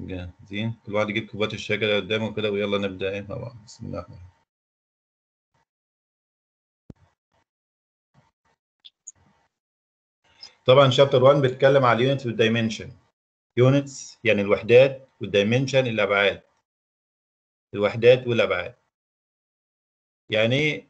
جاهزين كل واحد يجيب كوباية الشاي كده قدامه كده ويلا نبدأ ايه مع بعض بسم الله الرحمن الرحيم طبعا شابتر 1 بيتكلم على اليونت والدايمنشن يونتس يعني الوحدات والدايمنشن الابعاد الوحدات والابعاد يعني ايه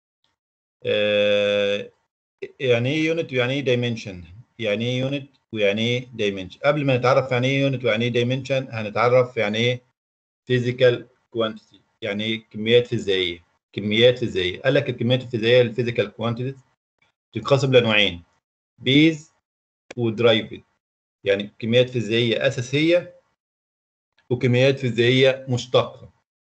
آه يعني ايه يونت ويعني ايه دايمنشن يعني ايه يونت ويعني ايه دايمنشن قبل ما نتعرف يعني ايه يونت ويعني ايه دايمنشن هنتعرف يعني ايه فيزيكال كوانتيتي يعني ايه كميات فيزيائيه كميات فيزيائيه قال لك الكميات الفيزيائيه الفيزيكال كوانتيتيز تتقسم لنوعين بيز ودرايفد يعني كميات فيزيائيه اساسيه وكميات فيزيائيه مشتقه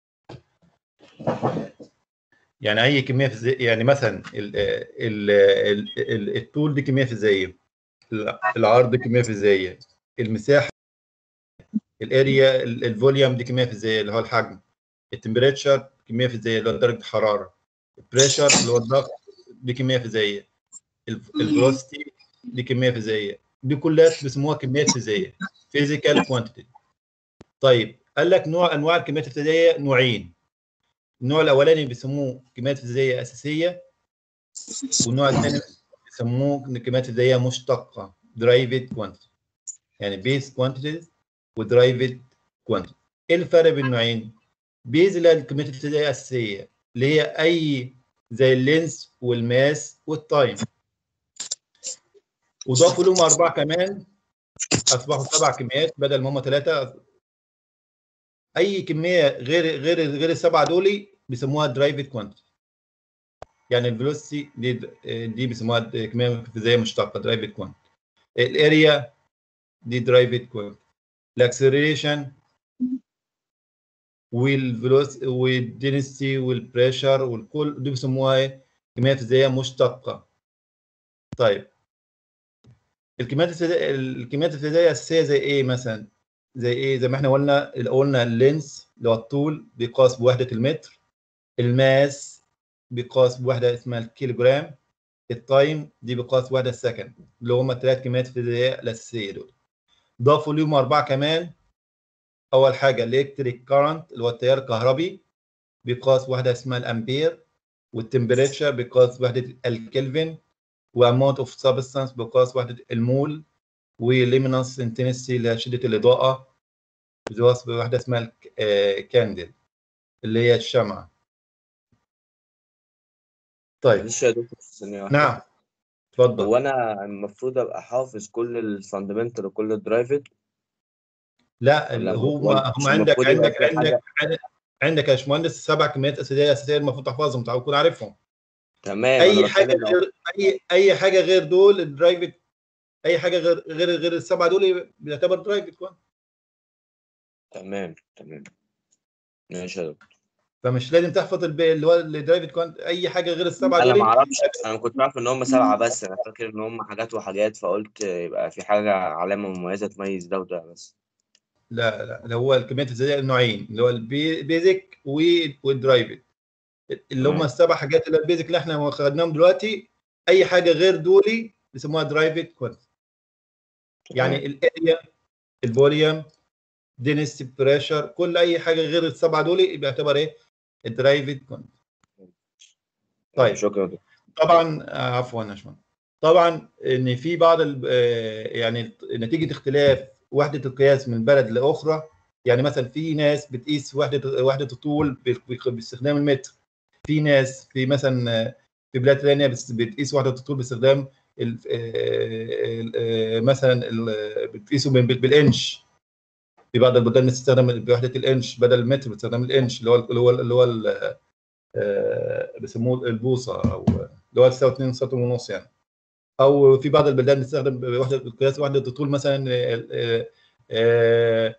يعني اي كميه فيزيائيه يعني مثلا ال ال ال ال الطول دي كميه فيزيائيه العرض كميه فيزيائيه المساحه الاريا الفوليوم دي كميه فيزيائيه اللي هو الحجم التمبريتشر كميه فيزيائيه اللي هو درجه الحراره البريشر اللي هو الضغط دي كميه فيزيائيه الفيلوسيتي دي كميه فيزيائيه دي كلها بيسموها كميات فيزيائيه فيزيكال كوانتيتي طيب قال لك نوع انواع الكميات الفيزيائيه نوعين النوع الاولاني بيسموه كميات فيزيائيه اساسيه والنوع الثاني بيسموه كميات فيزيائيه مشتقه درايفد كوانتيتي يعني بيز كوانتيتيز ودرايفد كوانتيتي ايه الفرق بين النوعين بيز اللي هي الكميات الفيزيائيه الاساسيه اللي هي اي زي اللينس والماس والتايم وضافوا لهم اربعه كمان اصبحوا سبع كميات بدل ما هم ثلاثه اي كميه غير غير غير السبعه دول بيسموها درايفد كوانتيتي يعني الفيلوسيتي دي دي بيسموها كميه فيزيائيه مشتقه درايفد كوانتيتي الاريا دي درايفد كوانتيتي الاكسلريشن والفيلوس والدينستي والبريشر والكل دي بيسموها ايه كميات فيزيائيه مشتقه طيب الكميات الفيزيائيه الكميات الفيزيائيه الاساسيه زي ايه مثلا زي ايه زي ما احنا قلنا قلنا اللينس اللي هو الطول بيقاس بوحده المتر الماس بيقاس بوحده اسمها الكيلوجرام التايم دي بيقاس بوحده السكند اللي هم الثلاث كميات فيزيائيه الاساسيه دول ضافوا ليهم اربعه كمان اول حاجه الالكتريك كارنت اللي هو التيار الكهربي بيقاس بوحده اسمها الامبير والتمبريتشر بيقاس بوحده الكلفن واماونت اوف سبستانس بيقاس وحده المول وليمينانس انتنسي اللي هي شده الاضاءه بيقاس بوحده اسمها الكاندل اللي هي الشمعه طيب معلش يا دكتور ثانية واحدة نعم اتفضل هو أنا المفروض أبقى حافظ كل الفاندمنتال وكل الدرايفد لا ولا هم ولا هم مش عندك المفروض يبقى عندك في عندك حاجة عندك يا باشمهندس سبع كميات اساسيه اساسيه المفروض تحفظهم تكون عارفهم تمام أنا اي حاجه بتكلم لو غير اي اي حاجه غير دول الدرايفد اي حاجه غير غير غير السبعه دول بيعتبر درايفد كوان تمام تمام ماشي يا دكتور فمش لازم تحفظ الب- اللي هو الدرايفد كوان اي حاجه غير السبعه أنا دول ما أعرفش أنا كنت عارف إن هم سبعة بس أنا فاكر إن هم حاجات وحاجات فقلت يبقى في حاجة علامة مميزة تميز ده وده بس لا لا اللي هو الكميات الفيزيائيه النوعين اللي هو البيزك والدرايفد اللي هم تمام السبع حاجات اللي البيزك اللي احنا خدناهم دلوقتي اي حاجه غير دول بيسموها درايفد كوان يعني تمام الاريا الفوليوم دينستي بريشر كل اي حاجه غير السبعه دول بيعتبر ايه الدرايفد كوان طيب شكرا يا دكتور طبعا آه، عفوا يا باشمهندس طبعا ان في بعض ال- آه، يعني نتيجه اختلاف وحده القياس من بلد لاخرى يعني مثلا في ناس بتقيس وحده وحده الطول ب- باستخدام المتر في ناس في مثلا آه، في بلاد ثانيه بس- بتقيس وحده الطول باستخدام ال- آه، آه، مثلا ال- بتقيسه بال- بالانش في بعض البلدان بتستخدم بوحده الانش بدل المتر بتستخدم الانش اللي هو اللي هو اللي هو ال- آه، بيسموه البوصه او اللي هو تساوي 2 سم ونص يعني او في بعض البلدان بتستخدم وحده قياس وحده الطول مثلا آه، آه، آه،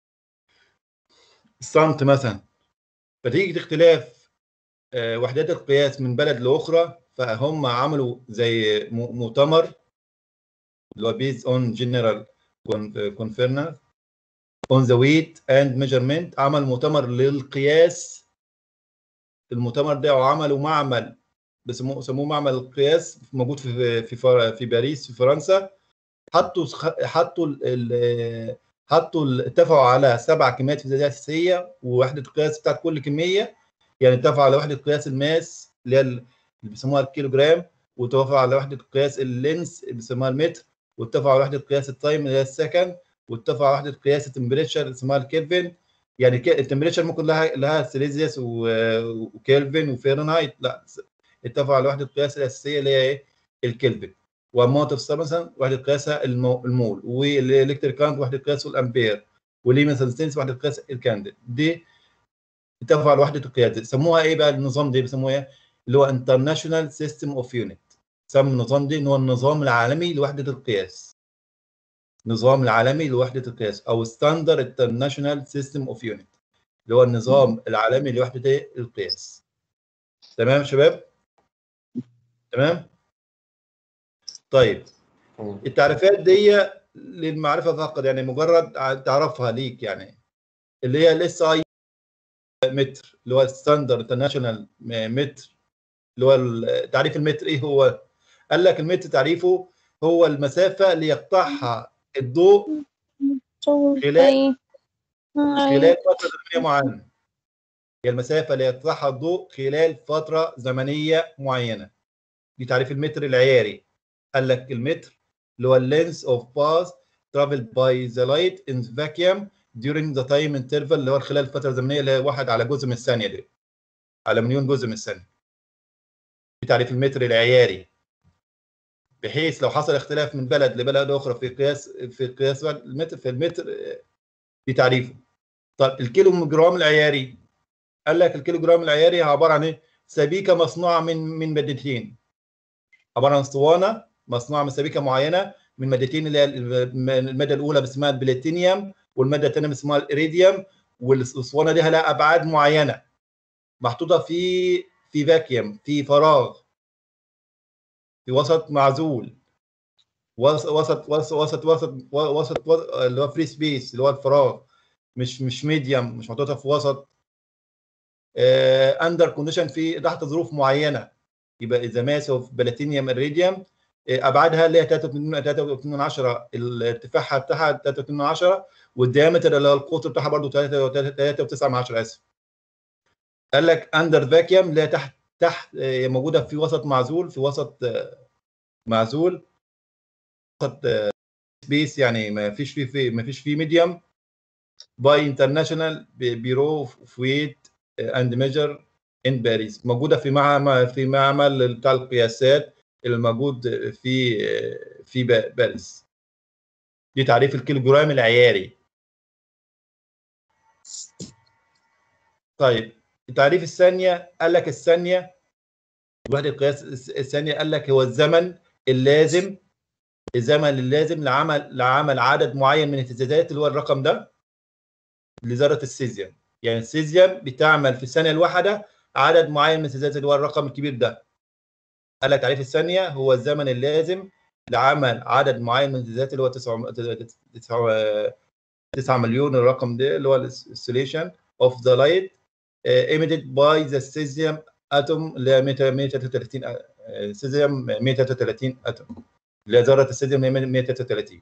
السنت مثلا فتيجي اختلاف آه، وحدات القياس من بلد لاخرى فهم عملوا زي م- مؤتمر اللي هو بيز اون جنرال كونفيرنس اون ذا ويت اند ميجرمنت عمل مؤتمر للقياس المؤتمر ده عملوا معمل بيسموه سموه معمل القياس موجود في في فر- في باريس في فرنسا حطوا حطوا ال- ال- حطوا ال- اتفقوا على سبع كميات فيزيائيه اساسيه ووحده القياس بتاعت كل كميه يعني اتفقوا على وحده قياس الماس اللي هي ال- اللي بيسموها الكيلو جرام واتفقوا على وحده قياس اللينس اللي بيسموها المتر واتفقوا على وحده قياس التايم اللي هي السكند واتفقوا على وحده قياس التمبريتشر اللي اسمها الكلفن يعني ك- التمبريتشر ممكن لها لها سيليزيوس و- وكلفن وفahrenheit لا اتفقوا على وحده القياس الاساسيه اللي هي ايه الكلفن واماونت اوف سبستانس وحده قياسها المو- المول والالكتريك كارنت وحده قياسه الامبير والليمنس ريزيستنس وحده قياس الكاندل دي اتفقوا على وحده القياس دي سموها ايه بقى النظام ده بيسموها ايه اللي هو انترناشونال سيستم اوف يونت سموا النظام ده ان هو النظام العالمي لوحده القياس النظام العالمي لوحده القياس او ستاندرد انترناشونال سيستم اوف يونت اللي هو النظام العالمي لوحده إيه؟ القياس تمام يا شباب تمام طيب تمام. التعريفات دي للمعرفه فقط يعني مجرد تعرفها ليك يعني اللي هي الاس اي متر اللي هو الستاندرد انترناشونال متر اللي هو ال- تعريف المتر ايه هو؟ قال لك المتر تعريفه هو المسافه اللي يقطعها الضوء خلال خلال فتره زمنيه معينه هي المسافه اللي يقطعها الضوء خلال فتره زمنيه معينه دي تعريف المتر العياري قال لك المتر اللي هو length of path traveled by the light in vacuum during the time interval اللي هو خلال الفتره الزمنيه اللي هي واحد على جزء من الثانيه دي على مليون جزء من الثانيه دي تعريف المتر العياري بحيث لو حصل اختلاف من بلد لبلد اخرى في قياس في قياس المتر في المتر آه، دي تعريفه طب الكيلو جرام العياري قال لك الكيلو جرام العياري عباره عن ايه؟ سبيكه مصنوعه من من مادتين عباره عن اسطوانه مصنوعه من سبيكه معينه من مادتين اللي هي الماده الاولى اسمها البلاتينيوم والماده الثانيه اسمها الاريديوم والاسطوانه دي لها ابعاد معينه محطوطه في في فاكيوم في فراغ في وسط معزول وسط وسط وسط وسط وسط, وسط, وسط اللي هو فري سبيس اللي هو الفراغ مش مش ميديوم مش محطوطه في وسط اندر كونديشن في تحت ظروف معينه يبقى اذا ماس اوف بلاتينيوم اريديوم ابعادها اللي هي 3.2 10 الارتفاعها بتاعها 3.2 10 والديامتر اللي هو القطر بتاعها برضه 3.9 اسف قال لك اندر فاكيوم اللي هي تحت تحت آه، موجوده في وسط معزول في وسط آه، معزول وسط سبيس يعني ما فيش فيه في ما فيش فيه ميديوم باي انترناشونال بيرو اوف ويت اند ميجر ان باريس موجوده في معمل في معمل بتاع القياسات الموجود في في با- باريس دي تعريف الكيلو جرام العياري طيب تعريف الثانيه قال لك الثانيه وحده القياس الثانيه قال لك هو الزمن اللازم الزمن اللازم لعمل لعمل عدد معين من الاهتزازات اللي هو الرقم ده لذره السيزيوم يعني السيزيوم بتعمل في الثانيه الواحده عدد معين من الاهتزازات اللي هو الرقم الكبير ده قال لك تعريف الثانيه هو الزمن اللازم لعمل عدد معين من الاهتزازات اللي هو 9 9 مليون الرقم ده اللي هو السوليشن اوف ذا لايت emitted by the cesium atom اللي هي 133 سيزيوم 133 اتوم اللي هي ذره السيزيوم اللي هي 133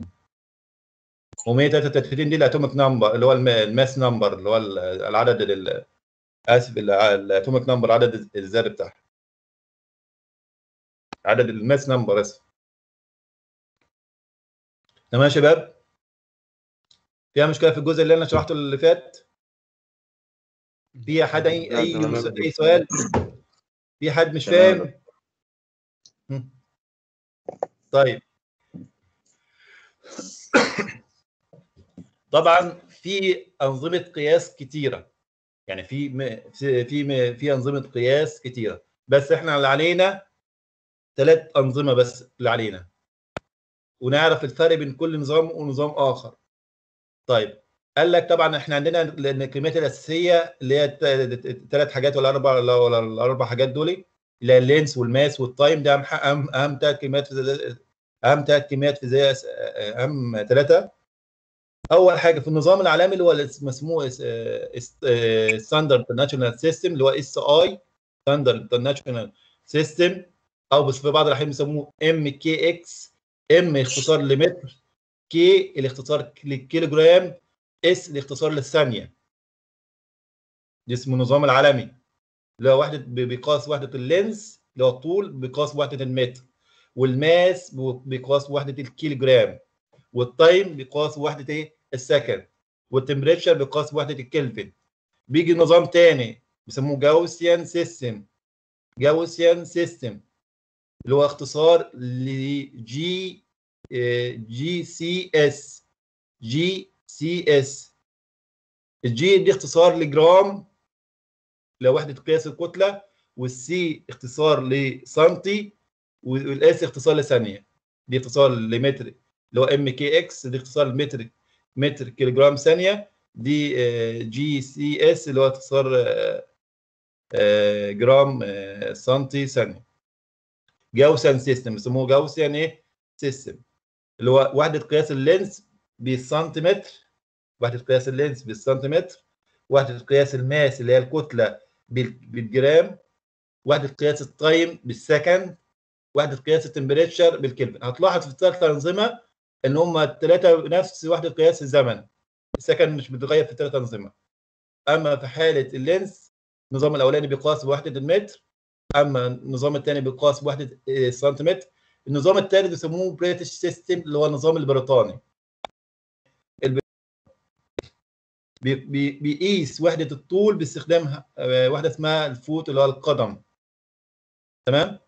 و133 دي الاتوميك نمبر اللي هو الم- الماس نمبر اللي هو ال- العدد ال- اسف الع- الاتوميك نمبر عدد الذري بتاعها عدد الماس نمبر اسف تمام يا شباب فيها مشكله في الجزء اللي انا شرحته اللي فات في حد اي لا، اي تمام. اي سؤال في حد مش تمام. فاهم مم. طيب طبعا في انظمه قياس كتيره يعني في م- في في م- في انظمه قياس كتيره بس احنا اللي علينا ثلاث انظمه بس اللي علينا ونعرف الفرق بين كل نظام ونظام اخر طيب قال لك طبعا احنا عندنا لان الكميات الاساسيه اللي هي الثلاث حاجات ولا اربع ولا الاربع حاجات دول اللي هي اللينس والماس والتايم ده اهم اهم اهم ثلاث كميات فيزيائيه اهم ثلاث كميات فيزيائيه اهم ثلاثه اول حاجه في النظام العالمي اللي هو مسموه ستاندرد انترناشونال سيستم اللي هو اس اي ستاندرد انترناشونال سيستم او بس في بعض الاحيان بيسموه ام كي اكس ام اختصار لمتر كي الاختصار للكيلو جرام اس الاختصار للثانيه دي اسمه النظام العالمي اللي هو وحده بيقاس وحده اللينز اللي هو الطول بيقاس وحده المتر والماس بيقاس وحده الكيلو جرام والتايم بيقاس وحده ايه السكند والتمبريتشر بيقاس وحده الكلفن بيجي نظام تاني بيسموه جاوسيان سيستم جاوسيان سيستم اللي هو اختصار لجي جي سي اس جي سي اس الجي دي اختصار لجرام لوحده قياس الكتله والسي اختصار لسنتي والاس اختصار لثانيه دي اختصار لمتر اللي هو ام كي اكس دي اختصار لمتر متر كيلو جرام ثانيه دي جي سي اس اللي هو اختصار جرام سنتي ثانيه جاوسيان سيستم بيسموه جاوسيان ايه سيستم اللي هو وحده قياس اللينس بالسنتيمتر وحده قياس اللينس بالسنتيمتر وحده قياس الماس اللي هي الكتله بالجرام وحده قياس التايم بالسكند وحده قياس التمبريتشر بالكلفن هتلاحظ في الثلاث انظمه ان هم الثلاثه نفس وحده قياس الزمن السكند مش بتتغير في الثلاث انظمه اما في حاله اللينس النظام الاولاني بيقاس بوحده المتر اما النظام الثاني بيقاس بوحده السنتيمتر النظام الثالث بيسموه بريتش سيستم اللي هو النظام البريطاني بي بيقيس وحده الطول باستخدام وحده اسمها الفوت اللي هو القدم تمام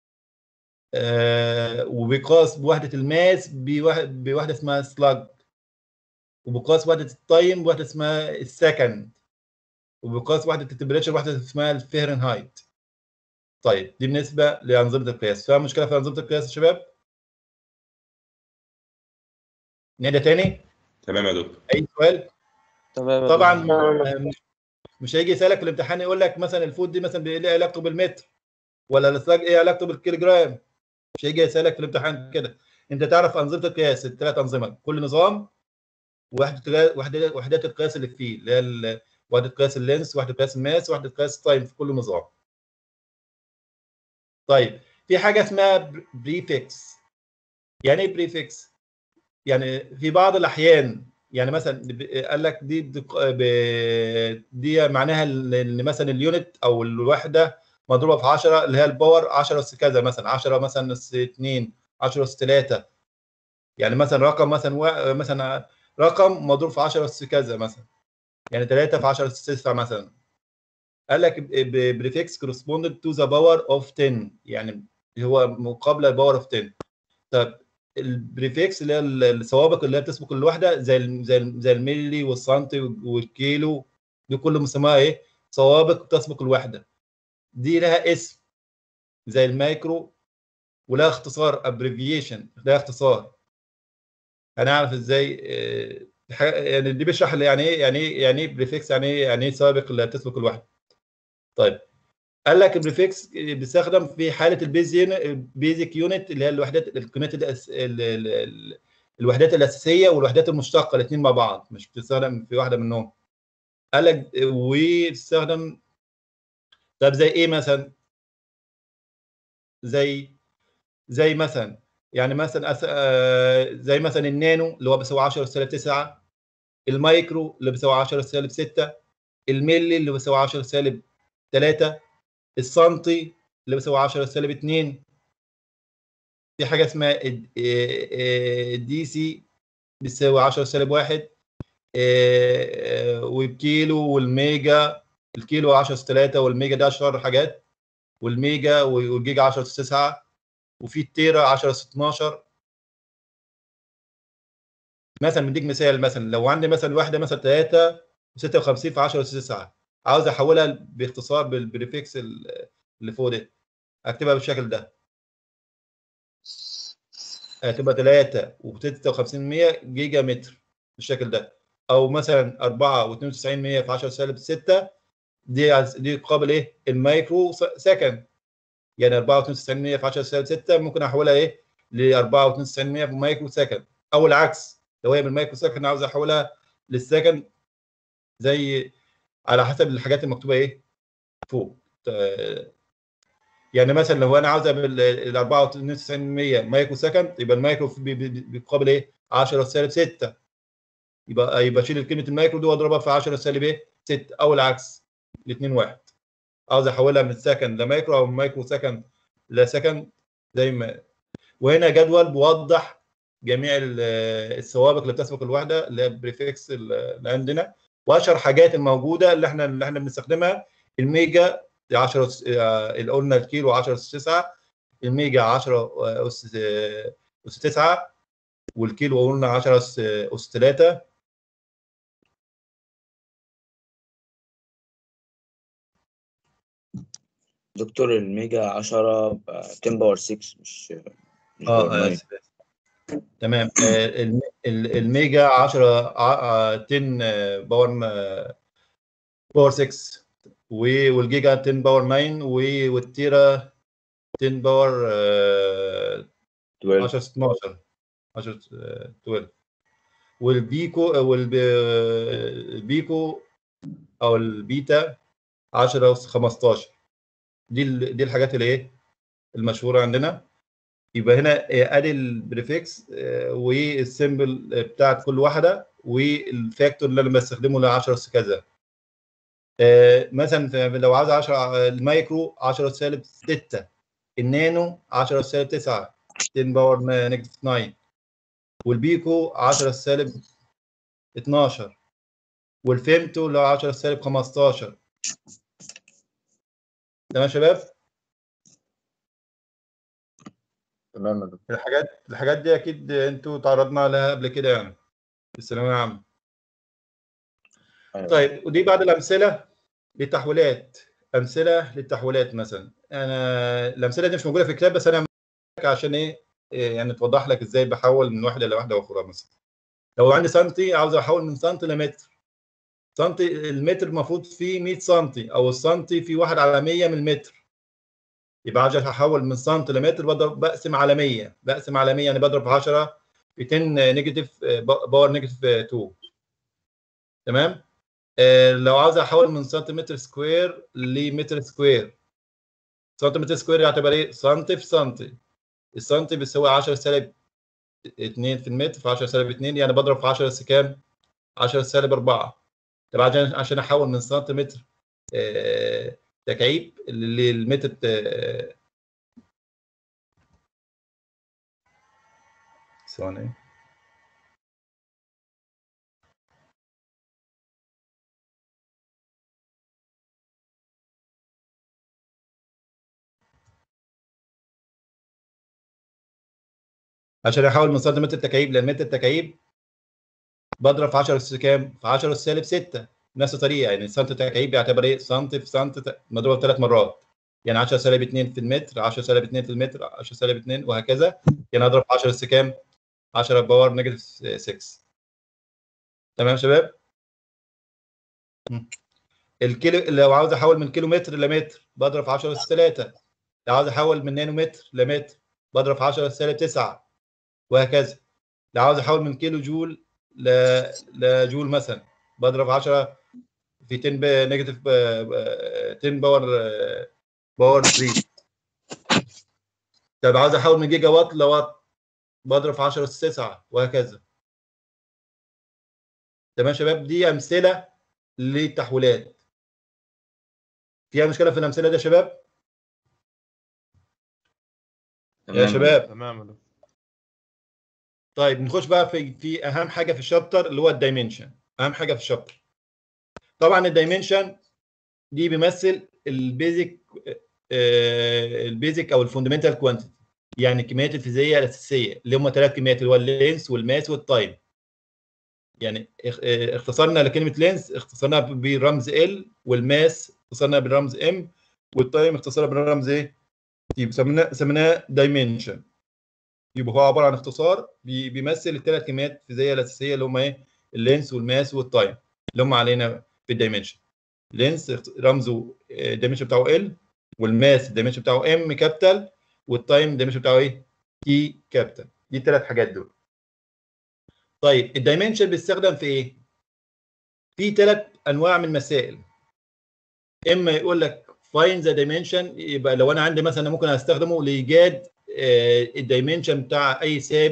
آه وبيقاس بوحده الماس بوحده اسمها سلاج وبيقاس وحده التايم بوحده اسمها السكند وبيقاس وحده التمبريتشر بوحده اسمها الفهرنهايت طيب دي بالنسبه لانظمه القياس فيها مشكله في انظمه القياس يا شباب نعيدها تاني تمام يا دكتور اي سؤال تمام طبعا مش- مش هيجي يسالك في الامتحان يقول لك مثلا الفوت دي مثلا ايه علاقته بالمتر ولا الاسلاج ايه علاقته بالكيلوجرام مش هيجي يسالك في الامتحان كده انت تعرف انظمه القياس الثلاث انظمه كل نظام وحده وحده وحدات القياس اللي فيه اللي هي ال- وحده قياس اللينس وحده قياس الماس وحده قياس التايم في كل نظام طيب في حاجه اسمها بريفكس يعني ايه بريفكس يعني في بعض الاحيان يعني مثلا ب- قال لك دي دق- ب- دي معناها ال- ان مثلا اليونت او الوحده مضروبه في 10 اللي هي الباور 10 اس كذا مثلا 10 مثلا اس 2 10 اس 3 يعني مثلا رقم مثلا وا- مثلا رقم مضروب في 10 اس كذا مثلا يعني 3 في 10 اس 9 مثلا قال لك بريفكس كورسبوندد تو ذا باور اوف 10 يعني هو مقابله الباور اوف 10 طب البريفكس اللي هي السوابق اللي هي بتسبق الوحده زي ال زي ال زي الملي والسنتي والكيلو دي كله مسماها ايه؟ سوابق تسبق الوحده دي لها اسم زي المايكرو ولها اختصار ابريفيشن لها اختصار هنعرف ازاي آه، ح- يعني دي بيشرح لي يعني ايه يعني ايه يعني ايه بريفكس يعني ايه يعني ايه سابق اللي بتسبق الوحده طيب قال لك البريفكس بيستخدم في حاله البيز البيزك يونت اللي هي الوحدات الكونات الأس... ال... ال... ال... الوحدات الاساسيه والوحدات المشتقه الاثنين مع بعض مش بتستخدم في واحده منهم قال لك وبتستخدم طب زي ايه مثلا زي زي مثلا يعني مثلا أس... آه، زي مثلا النانو اللي هو بيساوي 10 سالب 9 المايكرو اللي بيساوي 10 سالب 6 الملي اللي بيساوي 10 سالب 3 السنتي اللي بيساوي 10 سالب 2 في حاجه اسمها الدي سي بيساوي 10 سالب 1 والكيلو والميجا الكيلو 10 اس 3 والميجا ده اشهر حاجات والميجا والجيجا 10 اس 9 وفي التيرا 10 اس 12 مثلا بديك مثال مثلا لو عندي مثلا واحده مثلا 3 56 في 10 اس 9 عاوز احولها باختصار بالبريفكس اللي فوق ده اكتبها بالشكل ده هتبقى 3 و56 جيجا متر بالشكل ده او مثلا 4 و92 في 10 سالب 6 دي دي قابل ايه المايكرو سكند يعني 94 في 10 سالب 6 ممكن احولها ايه ل 94 في مايكرو سكند او العكس لو هي بالمايكرو سكند عاوز احولها للسكند زي على حسب الحاجات المكتوبه ايه فوق ت- يعني مثلا لو انا عاوز ال 94 مايكرو سكند يبقى المايكرو بي- بي- بيقابل ايه 10 سالب 6 يبقى يبقى اشيل كلمه المايكرو دي واضربها في 10 سالب ايه 6 او العكس الاثنين واحد عاوز احولها من سكند لمايكرو او من مايكرو سكند لسكند زي ما وهنا جدول بيوضح جميع ال- السوابق اللي بتسبق الوحده اللي هي البريفكس اللي عندنا واشهر حاجات الموجوده اللي احنا اللي احنا بنستخدمها الميجا 10 أس- آه، اللي قلنا الكيلو 10 اس 9 الميجا 10 اس اس 9 والكيلو قلنا 10 اس اس 3 دكتور الميجا 10 ب 10 باور 6 مش مش باور اه 9. آسف. تمام آه، الم- ال- الميجا 10 ع- آه، 10 آه، باور م- باور 6 و- والجيجا 10 باور 9 و- والتيرا 10 باور آه، 12 10 12 10 آه، 12 والبيكو والبيكو او البيتا 10 15 دي ال- دي الحاجات اللي ايه المشهوره عندنا يبقى هنا آه، ادي البريفكس آه، والسيمبل بتاعت كل واحده والفاكتور اللي انا بستخدمه ل 10 اس كذا آه، مثلا في- لو عاوز 10 المايكرو 10 سالب 6 النانو 10 سالب 9 10 باور نيجاتيف 9 والبيكو 10 سالب 12 والفيمتو اللي هو 10 سالب 15 تمام يا شباب تمام يا دكتور الحاجات الحاجات دي اكيد انتوا تعرضنا لها قبل كده يعني في الثانويه العامه أيوة. طيب ودي بعض الامثله للتحويلات امثله للتحويلات مثلا انا الامثله دي مش موجوده في الكتاب بس انا لك عشان ايه إيه يعني توضح لك ازاي بحول من واحده لواحده اخرى مثلا لو عندي سنتي عاوز احول من سنتي لمتر سنتي المتر المفروض فيه 100 سنتي او السنتي فيه 1 على 100 من المتر يبقى عشان احول من سنتي لمتر بضرب بقسم على 100 بقسم على 100 يعني بضرب في 10 في 10 نيجاتيف باور نيجاتيف 2 تمام آه، لو عاوز احول من سنتيمتر سكوير لمتر سكوير سنتيمتر سكوير يعتبر ايه سنتي في سنتي السنتي بيساوي 10 سالب 2 في المتر في 10 سالب 2 يعني بضرب في 10 اس كام 10 سالب 4 طب عشان عشان احول من سنتيمتر آه، تكعيب للمتر آه، ثواني عشان احول من سنتيمتر تكعيب لمتر تكعيب بضرب في 10 اس كام؟ في 10 اس سالب 6 نفس الطريقه يعني سنتي تكعيب بيعتبر ايه؟ سنتي في سنتي ت- مضروب ثلاث مرات يعني 10 سالب 2 في المتر 10 سالب 2 في المتر 10 سالب 2 وهكذا يعني اضرب في 10 اس كام؟ 10 باور نيجاتيف 6 تمام يا شباب؟ مم. الكيلو لو عاوز احول من كيلو متر لمتر بضرب في 10 اس 3 لو عاوز احول من نانو متر لمتر بضرب في 10 اس سالب 9 وهكذا لو عاوز احول من كيلو جول ل... لجول مثلا بضرب 10 في 10 ب... نيجاتيف ب... ب... 10 باور باور 3 طب عاوز احول من جيجا وات لوات بضرب في 10 اس 9 وهكذا تمام يا شباب دي امثله للتحويلات فيها مشكله في الامثله دي يا شباب يا تمام. شباب تمام يا دكتور طيب نخش بقى في في اهم حاجه في الشابتر اللي هو الدايمنشن اهم حاجه في الشابتر طبعا الدايمنشن دي بيمثل البيزك آه، البيزك او الفوندمنتال كوانتيتي يعني الكميات الفيزيائيه الاساسيه اللي هم ثلاث كميات اللي هو اللينس والماس والتايم يعني اخ- آه، اختصرنا لكلمه لينس اختصرناها برمز ال والماس اختصرناها بالرمز ام والتايم اختصرناها بالرمز ايه؟ يبقى سميناه سميناه دايمنشن يبقى هو عباره عن اختصار بي- بيمثل الثلاث كميات الفيزيائيه الاساسيه اللي هم ايه؟ اللينس والماس والتايم اللي هم علينا في الدايمنشن لينس اخت- رمزه آه، الدايمنشن بتاعه ال والماس الدايمنشن بتاعه ام كابيتال والتايم الدايمنشن بتاعه ايه؟ تي كابيتال دي الثلاث حاجات دول طيب الدايمنشن بيستخدم في ايه؟ في ثلاث انواع من المسائل اما يقول لك find the dimension يبقى لو انا عندي مثلا ممكن استخدمه لايجاد الدايمنشن بتاع اي ثابت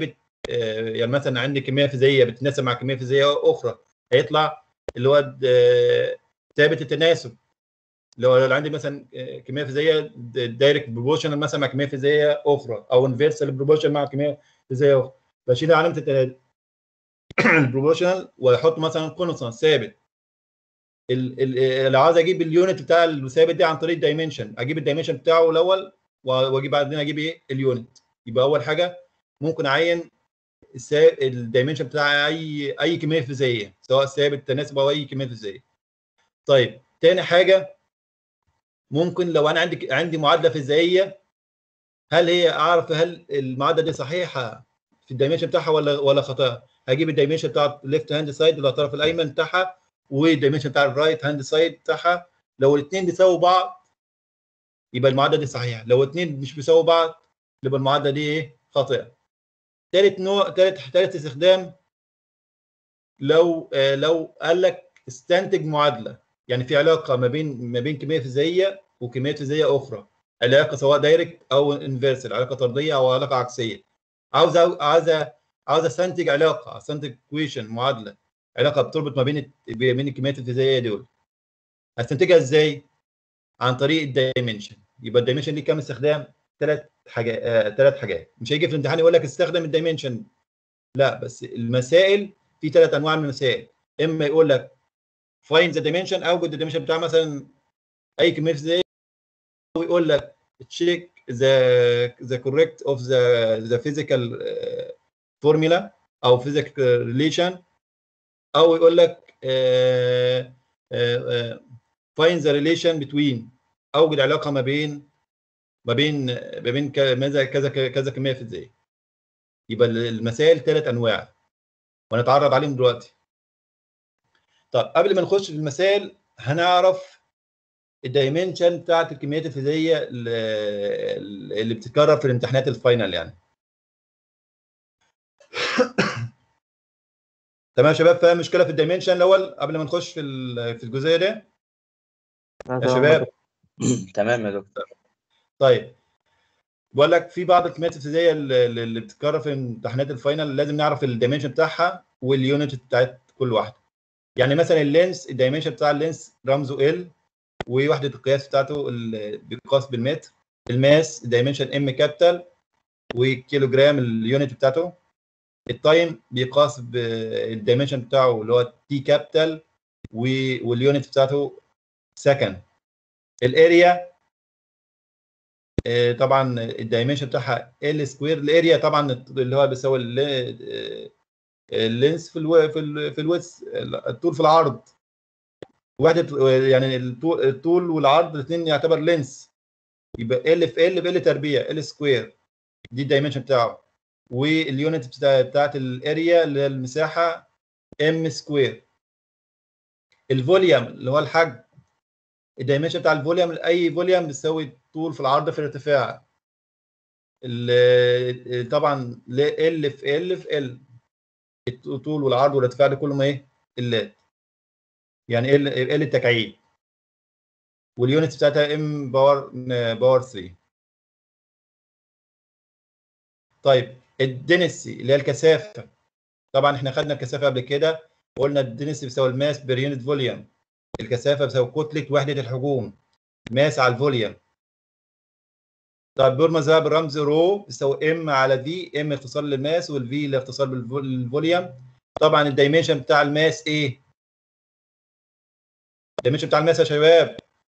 آه، يعني مثلا عندي كميه فيزيائيه بتتناسب مع كميه فيزيائيه اخرى هيطلع اللي هو آه، ثابت التناسب لو لو عندي مثلا آه، كميه فيزيائيه دايركت بروبورشنال مثلا مع كميه فيزيائيه اخرى او انفيرسال بروبورشن مع كميه فيزيائيه اخرى بشيل علامه البروبورشنال واحط مثلا كونستانت ثابت ال- ال- لو عاوز اجيب اليونت بتاع الثابت دي عن طريق الدايمنشن اجيب الدايمنشن بتاعه الاول و- واجيب بعدين اجيب ايه اليونت يبقى اول حاجه ممكن اعين السا- الدايمنشن بتاع اي اي كميه فيزيائيه سواء ثابت تناسب او اي كميه فيزيائيه طيب تاني حاجه ممكن لو انا عندي عندي معادله فيزيائيه هل هي اعرف هل المعادله دي صحيحه في الدايمنشن بتاعها ولا ولا خطا هجيب الدايمنشن بتاع الليفت هاند سايد اللي هو الطرف الايمن بتاعها والدايمنشن بتاع الرايت هاند سايد بتاعها لو الاثنين بيساووا بعض يبقى المعادله دي صحيحه لو الاثنين مش بيساووا بعض يبقى المعادله دي ايه خاطئه ثالث نوع ثالث ثالث استخدام لو آه لو قال لك استنتج معادله يعني في علاقه ما بين ما بين كميه فيزيائيه وكميات فيزيائيه اخرى علاقه سواء دايركت او انفيرسال علاقه طرديه او علاقه عكسيه عاوز عاوز عاوز استنتج علاقه استنتج كويشن معادله علاقه بتربط ما بين ما بين الكميات الفيزيائيه دول هستنتجها ازاي عن طريق الدايمنشن يبقى الدايمنشن ليه كام استخدام ثلاث حاجات آه، ثلاث حاجات مش هيجي في الامتحان يقول لك استخدم الدايمنشن لا بس المسائل في ثلاث انواع من المسائل اما يقول لك find the dimension اوجد الدايمنشن بتاع مثلا اي كميه فيزيائيه او يقول لك check the the correct of the the physical uh, formula او physical relation او يقول لك uh, uh, uh, find the relation between اوجد علاقه ما بين ما بين ما بين ك- ماذا كذا كذا كميه فيزيائيه يبقى المسائل ثلاث انواع وهنتعرض عليهم دلوقتي طب قبل ما نخش في المسائل هنعرف الدايمنشن بتاعت الكميات الفيزيائيه اللي اللي بتتكرر في الامتحانات الفاينل يعني تمام يا شباب فاهم مشكله في الدايمنشن الاول قبل ما نخش في ال- في الجزئيه دي يا شباب تمام يا دكتور طيب بقول لك في بعض الكميات الفيزيائيه اللي اللي بتتكرر في امتحانات الفاينل لازم نعرف الدايمنشن بتاعها واليونت بتاعت كل واحده يعني مثلا اللينس الدايمنشن بتاع اللينس رمزه ال ووحده القياس بتاعته ال- بيقاس بالمتر الماس الدايمنشن ام كابيتال وكيلو جرام اليونت بتاعته التايم بيقاس بالدايمنشن بتاعه اللي هو تي كابيتال واليونت بتاعته سكند الاريا آه، طبعا الدايمنشن بتاعها ال سكوير الاريا طبعا اللي هو بيساوي ال- آه، اللينس في الو... في ال... في الويس الطول في العرض وحده يعني الطول, الطول والعرض الاثنين يعتبر لينس يبقى ال في ال بال تربيع ال سكوير دي الدايمنشن بتاعه واليونت بتاع- بتاعت الاريا اللي هي المساحه ام سكوير الفوليوم اللي هو الحجم الدايمنشن بتاع الفوليوم اي فوليوم بيساوي الطول في العرض في الارتفاع ال- طبعا ال في ال في ال الطول والعرض والارتفاع ده كلهم ايه اللات يعني ال ال التكعيب واليونت بتاعتها ام باور باور 3 طيب الدنسي اللي هي الكثافه طبعا احنا خدنا الكثافه قبل كده قلنا الدنسي بيساوي الماس بير يونت فوليوم الكثافه بتساوي كتله وحده الحجوم ماس على الفوليوم طيب بيرمز بقى بالرمز رو بيساوي ام على في ام اختصار للماس والفي اللي اختصار بالفوليوم طبعا الدايمنشن بتاع الماس ايه؟ الدايمنشن بتاع الماس يا شباب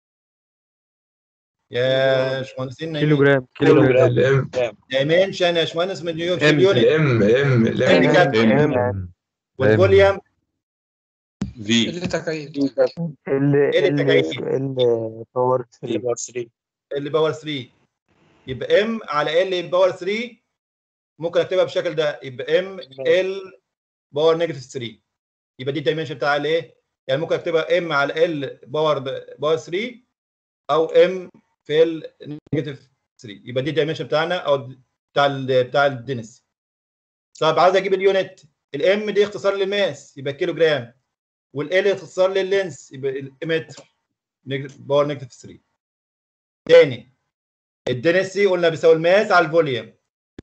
يا باشمهندسين كيلو جرام كيلو كيلو جرام. جرام الام دايمنشن يا باشمهندس من اليو- في ام اليونت الام الام الام اللي كانت- الام والفوليوم في اللي تكعيب ال إيه ال التكعيب؟ ال باور في باور 3 اللي باور 3 يبقى ام على ال باور 3 ممكن اكتبها بالشكل ده يبقى ام ال باور نيجاتيف 3 يبقى دي الدايمنشن بتاع الايه؟ يعني ممكن اكتبها ام على ال باور باور 3 او ام في ال نيجاتيف 3 يبقى دي الدايمنشن بتاعنا او بتاع ال بتاع الدنس طب عايز اجيب اليونت الام دي اختصار للماس يبقى كيلو جرام والال اختصار لللينس يبقى المتر نيجاتيف باور نيجاتيف 3 تاني الدنسي قلنا بيساوي الماس على الفوليوم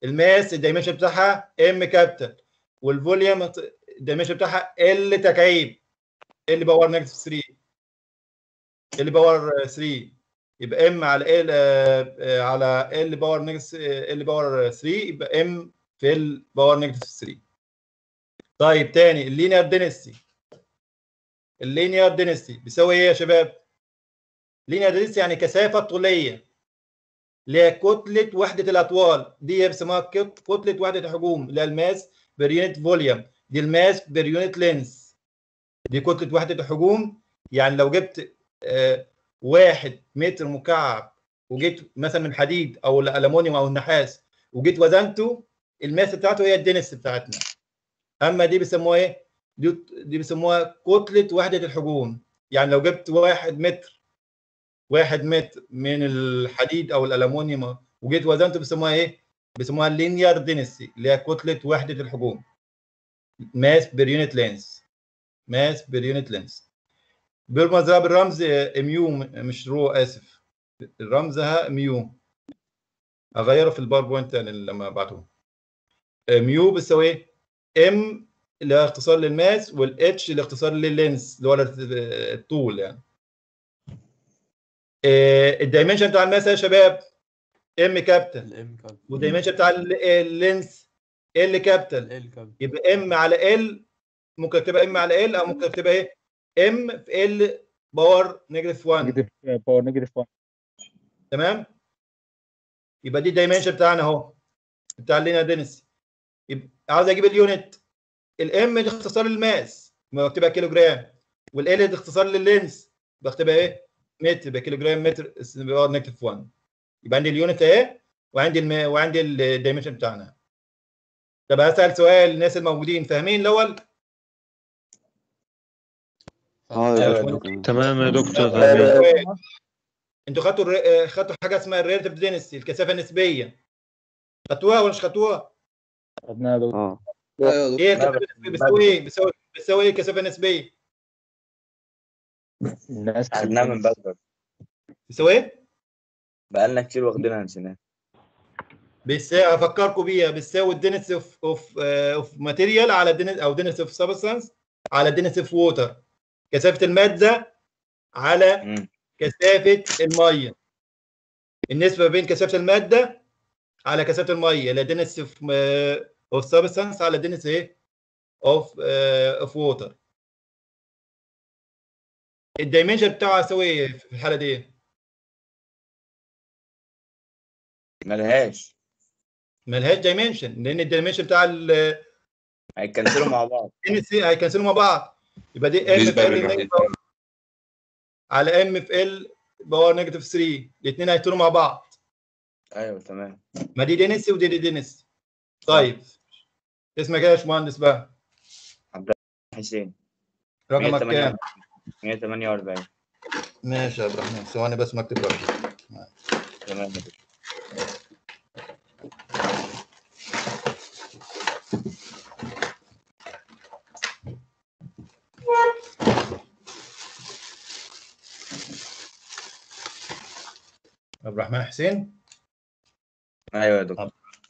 الماس الدايمنشن بتاعها ام كابيتال والفوليوم الدايمنشن بتاعها ال تكعيب ال باور نيجاتيف 3 ال باور 3 يبقى ام على ال على ال باور نيجاتيف ال باور 3 يبقى ام في ال باور نيجاتيف 3 طيب تاني اللينير دينستي اللينير دينستي بيساوي ايه يا شباب؟ لينير دينستي يعني كثافه طوليه اللي هي كتله وحده الاطوال دي بيسموها كت- كتله وحده الحجوم اللي هي الماس بير يونت فوليوم دي الماس بير يونت لينس دي كتله وحده الحجوم يعني لو جبت آه، واحد متر مكعب وجيت مثلا من الحديد او الالومنيوم او النحاس وجيت وزنته الماس بتاعته هي الدنس بتاعتنا اما دي بيسموها ايه؟ دي دي بيسموها كتله وحده الحجوم يعني لو جبت واحد متر واحد متر من الحديد او الالومنيوم وجيت وزنته بيسموها ايه؟ بيسموها اللينير دينستي اللي هي كتله وحده الحجوم ماس بير يونت لينس ماس بير يونت لينس بيرمز ده بالرمز ميو مش رو اسف رمزها ميو اغيره في الباوربوينت يعني لما ابعته ميو بتساوي ايه؟ ام اللي هو اختصار للماس والاتش اللي اختصار لللينس اللي هو الطول يعني آه، الدايمنشن بتاع الماس يا شباب ام كابيتال الام كاب والدايمنشن بتاع ال- اللينس ال كابيتال ال كاب يبقى ام على ال ممكن اكتبها ام على ال او ممكن اكتبها ايه ام في ال باور نيجاتيف 1 نيجاتيف باور نيجاتيف 1 تمام يبقى دي الدايمنشن بتاعنا اهو بتاع اللينا دينس يبقى عاوز اجيب اليونت الام دي اختصار للماس بكتبها كيلو جرام والال دي اختصار لللينس بكتبها ايه متر يبقى كيلو جرام متر باور نيجاتيف 1 يبقى عندي اليونت اهي وعندي الم... وعندي الدايمنشن بتاعنا طب هسأل سؤال الناس الموجودين فاهمين الاول اه أيوة يا يا دكتور دكتور. تمام يا دكتور طب تمام سؤال. انتوا خدتوا الر... خدتوا حاجه اسمها الريلاتيف دينستي الكثافه النسبيه خدتوها ولا مش خدتوها؟ خدناها يا دكتور اه ايه الكثافه النسبيه بتساوي ايه؟ بتساوي بتساوي ايه الكثافه النسبيه؟ الناس خدناها من بدري بتساوي ايه؟ بقالنا كتير واخدينها نسيناها بتساوي افكركم بيها بتساوي الدنس اوف اوف اوف ماتيريال على الدنس او دنس اوف سبستانس على دنس اوف ووتر كثافه الماده على مم. كثافه الميه النسبه ما بين كثافه الماده على كثافه الميه اللي دنس اوف اوف سبستانس على دنس ايه اوف اوف ووتر الدايمنشن بتاعه يساوي ايه في الحاله دي ملهاش ملهاش دايمنشن لان الدايمنشن بتاع ال هيتكنسلوا مع بعض ان سي هيكنسلوا مع بعض يبقى دي ام بالنسبة في ال للوحدة. نيجاتيف على ام في ال باور نيجاتيف 3 الاثنين هيطيروا مع بعض ايوه تمام ما دي دينسي ودي دي دينسي طيب اسمك ايه يا باشمهندس بقى حسين رقمك كام 148 ماشي يا عبد الرحمن ثواني بس مكتب رقم تمام يا دكتور. عبد الرحمن حسين ايوه يا دكتور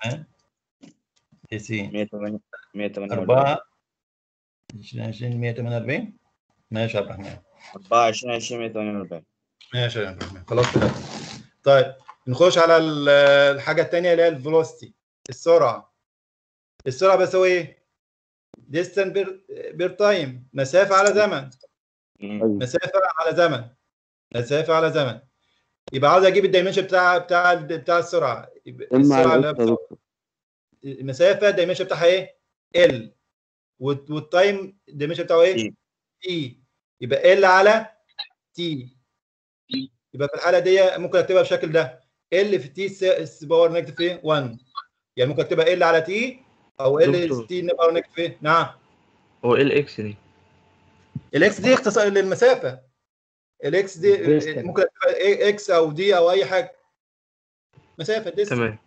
حسين 148 148 4 20 148 ماشي يا عبد الرحمن 24 20 148 ماشي يا عبد الرحمن خلاص كده طيب نخش على ال- الحاجه الثانيه اللي هي الفيلوسيتي السرعه السرعه بتساوي ايه؟ ديستنس بير بير تايم مسافه على زمن مم. مسافه على زمن مسافه على زمن يبقى عاوز اجيب الدايمنشن بتاع بتاع بتاع السرعه يبقى ام السرعه على اللي اكس يا هي دكتور المسافه الدايمنشن بتاعها ايه؟ ال والتايم الدايمنشن بتاعه ايه؟ T. تي يبقى ال على تي يبقى في الحاله دي ممكن اكتبها بالشكل ده ال في تي باور نيجاتيف ايه 1 يعني ممكن اكتبها ال على تي او ال دكتور. تي باور نيجاتيف ايه نعم هو ايه الاكس دي؟ الاكس دي اختصار للمسافه الاكس دي Distance. ممكن اكتبها إيه اكس او دي او اي حاجه مسافه دي تمام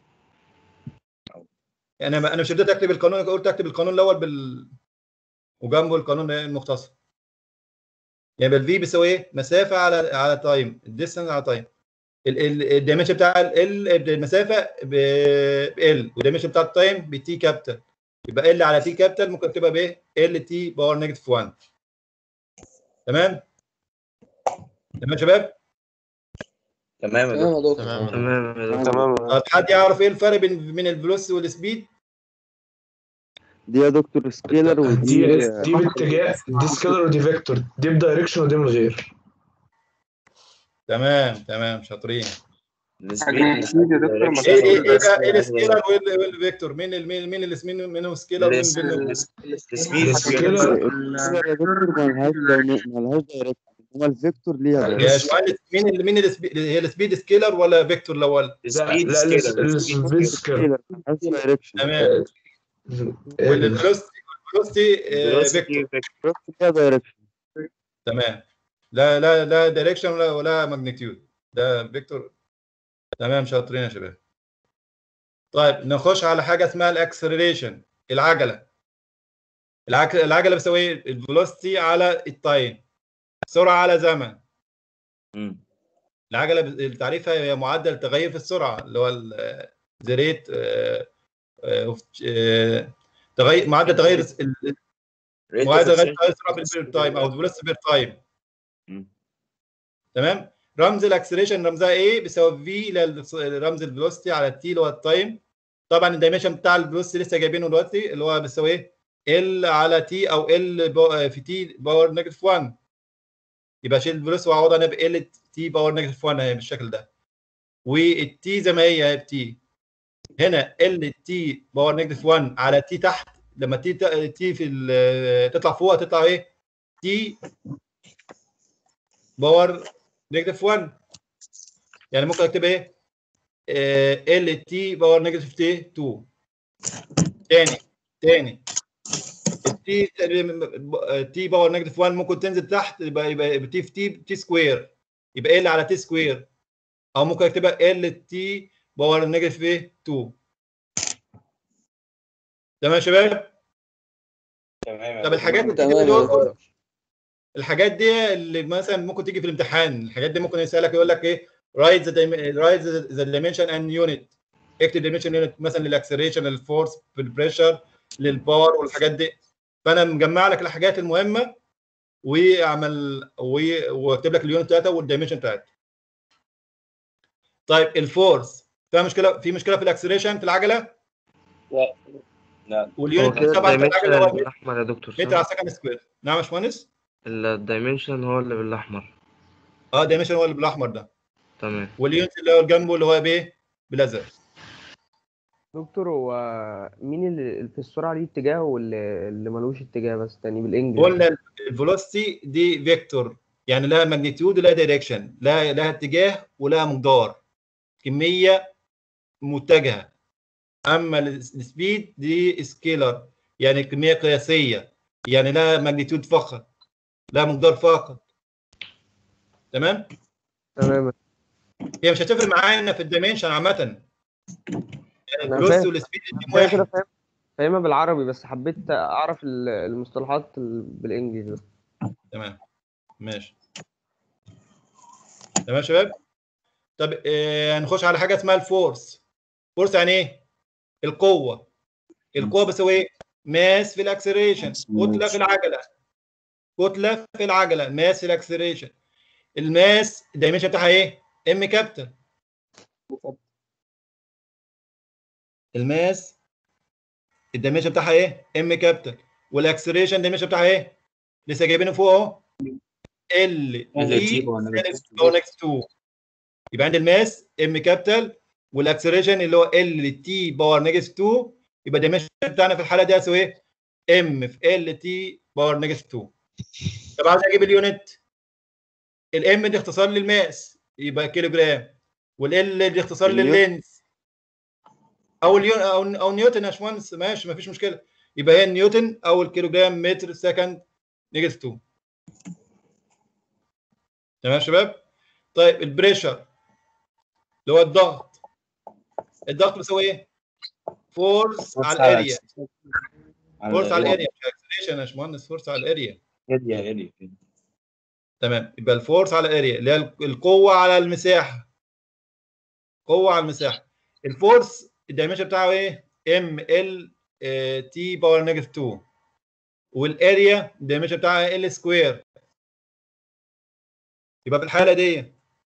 يعني انا انا مش بديت اكتب القانون قلت اكتب القانون الاول بال وجنبه القانون المختصر يعني الفي بيساوي ايه؟ مسافه على على تايم الديستنس على تايم الدايمنشن بتاع ال المسافه ب ال والدايمنشن بتاع التايم بتي كابيتال يبقى ال على تي كابيتال ممكن تبقى ب ال تي باور نيجاتيف 1 تمام تمام يا شباب تمام يا تمام دكتور يا دكتور تمام يا دكتور تمام طب حد يعرف ايه الفرق بين بين الفيلوسيتي والسبيد دي يا دكتور سكيلر ودي دي دي باتجاه دي سكيلر ودي فيكتور دي بدايركشن ودي من غير تمام تمام شاطرين السبيد ماجنتيود يا دكتور ما ايه ايه ايه بس- بقى ايه السكيلر وال- والفيكتور مين ال- مين مين اللي مين منهم سكيلر ومين الس- منهم الس- السبيد السكيلر السكيلر يا دكتور مالهاش داينا- مالهاش دايركشن انما الفيكتور ليها يا دايركشن باشمهندس مين اللي مين اللي سبي- هي السبيد سكيلر ولا فيكتور الاول لا السبيد لا سكيلر السبيد سكيلر سكيلر مالهاش دايركشن تمام والفيلوسيتي والفيلوسيتي velocity فيكتور vector. ليها دايركشن تمام لا لا لا دايركشن ولا ولا ماجنتيود ده فيكتور تمام شاطرين يا شباب طيب نخش على حاجه اسمها الاكسلريشن العجله العك... العجله بتساوي ايه الفيلوسيتي على التايم سرعه على زمن مم. العجله ب- تعريفها هي معدل تغير في السرعه اللي هو ذا ريت تغير معدل تغير ال- Rate of معدل تغير acceleration. السرعه بالبير تايم او الفيلوسيتي بير تايم مم. تمام رمز الاكسلريشن رمزها ايه بيساوي في رمز الفيلوسيتي على التي اللي هو التايم طبعا الدايمنشن بتاع الفيلوسيتي لسه جايبينه دلوقتي اللي هو بيساوي ايه ال على تي او ال في تي باور نيجاتيف 1 يبقى شيل الفيلوسيتي واعوض انا ب ال تي باور نيجاتيف 1 اهي بالشكل ده والتي زي ما هي اهي بتي هنا ال تي باور نيجاتيف 1 على تي تحت لما تي تي في ال- تطلع فوق هتطلع ايه تي باور نيجاتيف 1 يعني ممكن اكتب ايه ال تي باور نيجاتيف تي 2 تاني تاني التي تي باور نيجاتيف 1 ممكن تنزل تحت يبقى يبقى تي في تي تي سكوير يبقى ال على تي سكوير او ممكن اكتبها ال تي باور نيجاتيف ايه 2 تمام يا شباب تمام طب الحاجات اللي تمام بتيجي يا دول دكتور الحاجات دي اللي مثلا ممكن تيجي في الامتحان الحاجات دي ممكن يسالك يقول لك ايه رايت ذا رايت ذا دايمنشن اند يونت اكتب دايمنشن يونت مثلا للاكسلريشن للفورس للبريشر للباور والحاجات دي فانا مجمع لك الحاجات المهمه واعمل و- واكتب لك اليونت بتاعتها والدايمنشن بتاعتها طيب الفورس فيها مشكله في مشكله في الاكسلريشن في العجله لا لا هو واليونت كده طبعا في الدايمنشن العجله هو اللي بالاحمر يا دكتور متر صح؟ على سكند سكوير نعم يا باشمهندس الدايمنشن هو اللي بالاحمر اه دايمنشن هو اللي بالاحمر ده تمام واليونت اللي هو جنبه اللي هو بايه بالازرق دكتور هو مين اللي في السرعة ليه اتجاه واللي اللي ملوش اتجاه بس تاني بالانجلش قلنا الفيلوسيتي دي فيكتور يعني لها ماجنتيود ولها دايركشن لها لها اتجاه ولها مقدار كميه متجهه اما السبيد دي سكيلر يعني كميه قياسيه يعني لها ماجنتيود فقط لها مقدار فقط تمام تمام هي مش هتفرق معانا في الدايمنشن عامه يعني أنا الفيلوسيتي فاهم. والسبيد الاتنين كده كده واحد فاهم فاهمها بالعربي بس حبيت اعرف ال- المصطلحات ال- بالانجلش بس تمام ماشي تمام يا شباب طب آه نخش على حاجه اسمها الفورس فورس يعني ايه القوه القوه بتساوي ايه ماس في الاكسلريشن كتله في العجله كتله في العجله ماس في الاكسلريشن الماس الدايمنشن بتاعها ايه ام كابيتال الماس الدايمنشن بتاعها ايه ام كابيتال والاكسلريشن الدايمنشن بتاعها ايه لسه جايبينه فوق اهو ال تي باور نكست 2 يبقى عندي الماس ام كابيتال والاكسلريشن اللي هو ال تي باور نيجاتيف 2 يبقى الدايمنشن بتاعنا في الحاله دي هيساوي ايه؟ ام في ال تي باور نيجاتيف 2 طب عايز اجيب اليونت الام دي اختصار للماس يبقى كيلو جرام والال دي اختصار النيوتن. لللينز او اليون او او نيوتن يا باشمهندس ماشي مفيش مشكله يبقى هي النيوتن او الكيلو جرام متر سكند نيجاتيف 2 تمام يا شباب طيب البريشر اللي هو الضغط الضغط بيساوي ايه؟ فورس على الاريا فورس على الاريا مش اكسلريشن يا باشمهندس فورس على الاريا اريا اريا تمام يبقى الفورس على الاريا اللي هي القوه على المساحه قوه على المساحه الفورس الدايمنشن بتاعه ايه ام ال تي باور نيجاتيف 2 والاريا الدايمنشن بتاعها ال سكوير يبقى في الحاله دي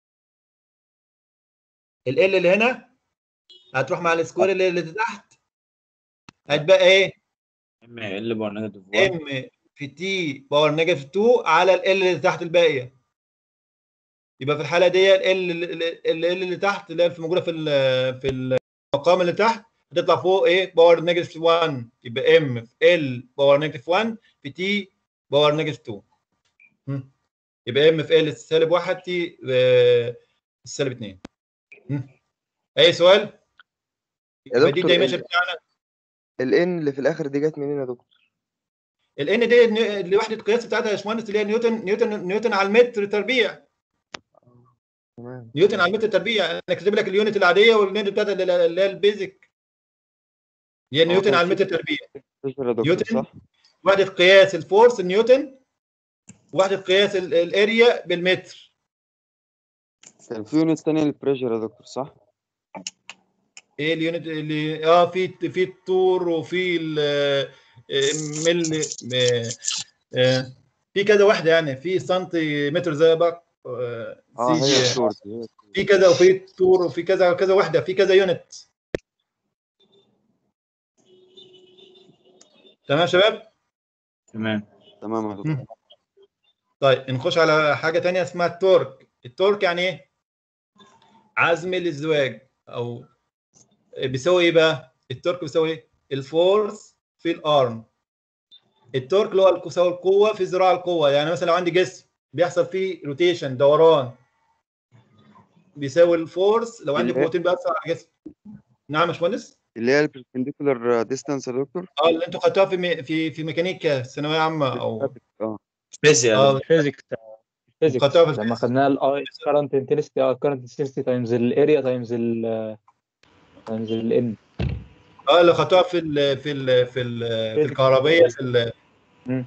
ال ال اللي هنا هتروح مع السكوير اللي, اللي تحت هتبقى ايه ام ال باور نيجاتيف 1 ام في تي باور نيجاتيف 2 على ال ال اللي تحت الباقيه يبقى في الحاله دي ال ال ال اللي تحت اللي هي موجوده في ال- في المقام اللي تحت هتطلع فوق ايه باور نيجاتيف 1 يبقى ام في ال باور نيجاتيف 1 في تي باور نيجاتيف 2 هم. يبقى ام في ال سالب 1 تي آه، سالب 2 هم. اي سؤال؟ يا يبقى دي دكتور الدايمنشن ال بتاعنا الان اللي في الاخر دي جت منين يا دكتور؟ الان دي ن- لوحده القياس بتاعتها يا باشمهندس اللي هي نيوتن نيوتن نيوتن على المتر تربيع تمام نيوتن على المتر تربيع انا كاتب لك اليونت العاديه واليونت بتاعتها اللي اللي هي البيزك هي اه نيوتن كان على في المتر تربيع بريشر يا دكتور نيوتن صح؟ وحده قياس الفورس نيوتن وحده قياس ال- الاريا بالمتر كان في يونت تانية للبريشر يا دكتور صح؟ ايه اليونت اللي اه في في الطور وفي ال- مل آه، آه، في كذا واحده يعني في سنتيمتر زي بقى آه، اه هي في الشورت هي في كذا وفي طور وفي كذا كذا واحده في كذا يونت تمام يا شباب تمام تمام يا دكتور مم. طيب نخش على حاجه تانية اسمها التورك التورك يعني ايه عزم الازدواج او بيساوي ايه بقى التورك بيساوي ايه الفورس في الارم التورك اللي هو بيساوي القوه في ذراع القوه يعني مثلا لو عندي جسم بيحصل فيه روتيشن دوران بيساوي الفورس لو عندي اللي هي- قوتين بيأثر على الجسم نعم يا باشمهندس اللي هي البربنديكولار ديستانس يا دكتور اه اللي انتوا خدتوها في مي... في في ميكانيكا ثانويه عامه او اه فيزياء اه فيزيكس فيزيكس خدتها في لما الفيزيكس. خدناها الاي كارنت انتنسيتي اه كارنت انتنسيتي تايمز الاريا تايمز ال تايمز الان اه اللي خدتوها في ال في ال في ال في الكهربيه في ال مم.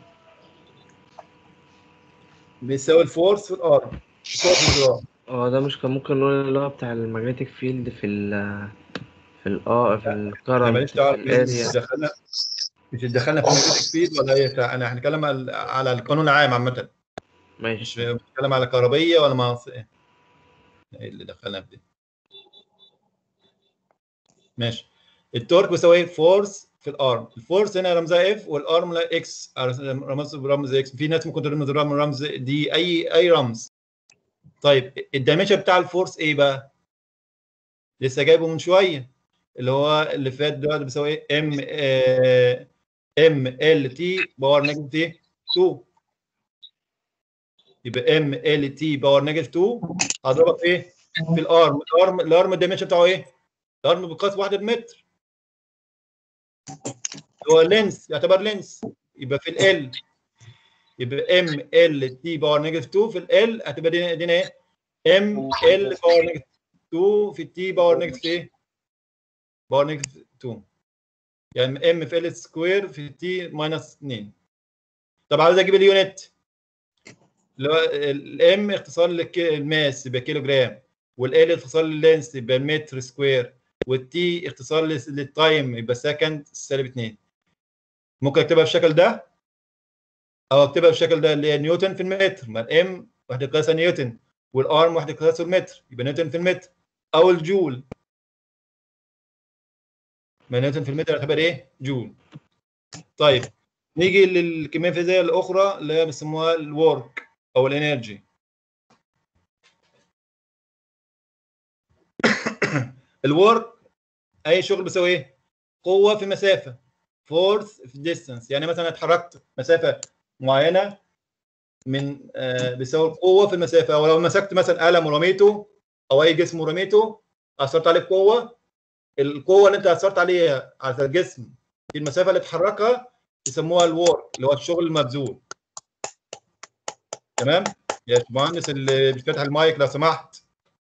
بيساوي الفورس في الارم الفورس في الذراع اه ده مش كان ممكن نقول اللي هو بتاع المagnetic فيلد في ال في ال اه في احنا الكرنت ماليش في دعوه مش الاريا دخلنا مش دخلنا في المagnetic فيلد ولا اي بتاع انا هنتكلم على على القانون العام عامه مش ماشي بنتكلم على كهربيه ولا مع ايه إيه اللي دخلنا في دي ماشي التورك بيساوي ايه فورس في الارم الفورس هنا رمزها اف والارم لا اكس رمز برمز اكس في ناس ممكن ترمز رمز رمز دي اي اي رمز طيب الدايمنشن بتاع الفورس ايه بقى لسه جايبه من شويه اللي هو اللي فات ده بيساوي ايه ام ام ال تي باور نيجاتيف 2 يبقى ام ال تي باور نيجاتيف 2 هضربها في ايه؟ في الارم الارم الارم الدايمنشن بتاعه ايه؟ الارم بقياس وحده متر هو لينس يعتبر لينس يبقى في ال يبقى ام ال تي باور نيجاتيف 2 في ال هتبقى دي دي ايه؟ ام ال باور نيجاتيف 2 في التي باور نيجاتيف ايه؟ باور نيجاتيف 2 يعني ام في ال سكوير في تي ماينس 2 طب عاوز اجيب اليونت اللي هو الام اختصار للماس يبقى كيلو جرام والال اختصار لللينس يبقى متر سكوير والتي اختصار لل- للتايم يبقى سكند سالب 2 ممكن اكتبها بالشكل ده او اكتبها بالشكل ده اللي هي نيوتن في المتر ما الام وحده قياسها نيوتن والارم وحده قياسه المتر يبقى نيوتن في المتر او الجول ما نيوتن في المتر يعتبر ايه؟ جول طيب نيجي للكميه الفيزيائيه الاخرى اللي هي بيسموها الورك او الانرجي الورك اي شغل بيساوي ايه؟ قوه في مسافه فورس في ديستانس يعني مثلا اتحركت مسافه معينه من آه بيساوي القوه في المسافه او لو مسكت مثلا قلم ورميته او اي جسم ورميته اثرت عليه بقوه القوه اللي انت اثرت عليها على الجسم في المسافه اللي اتحركها يسموها الورك اللي هو الشغل المبذول تمام يا باشمهندس اللي بيفتح المايك لو سمحت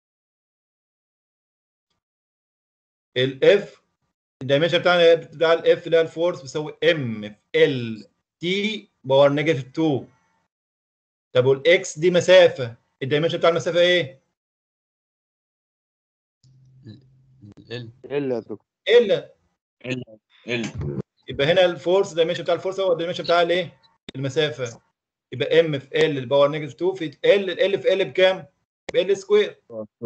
الاف الدايمنشن بتاعنا بتاع الاف اللي هي الفورس بيساوي ام في ال تي باور نيجاتيف 2 طب والاكس دي مسافه الدايمنشن بتاع المسافه ايه؟ ال يا دكتور الا ال ال يبقى هنا الفورس دايمنشن بتاع الفورس هو الدايمنشن بتاع الايه؟ المسافه يبقى ام في ال الباور نيجاتيف 2 في ال ال في ال بكام؟ ال سكوير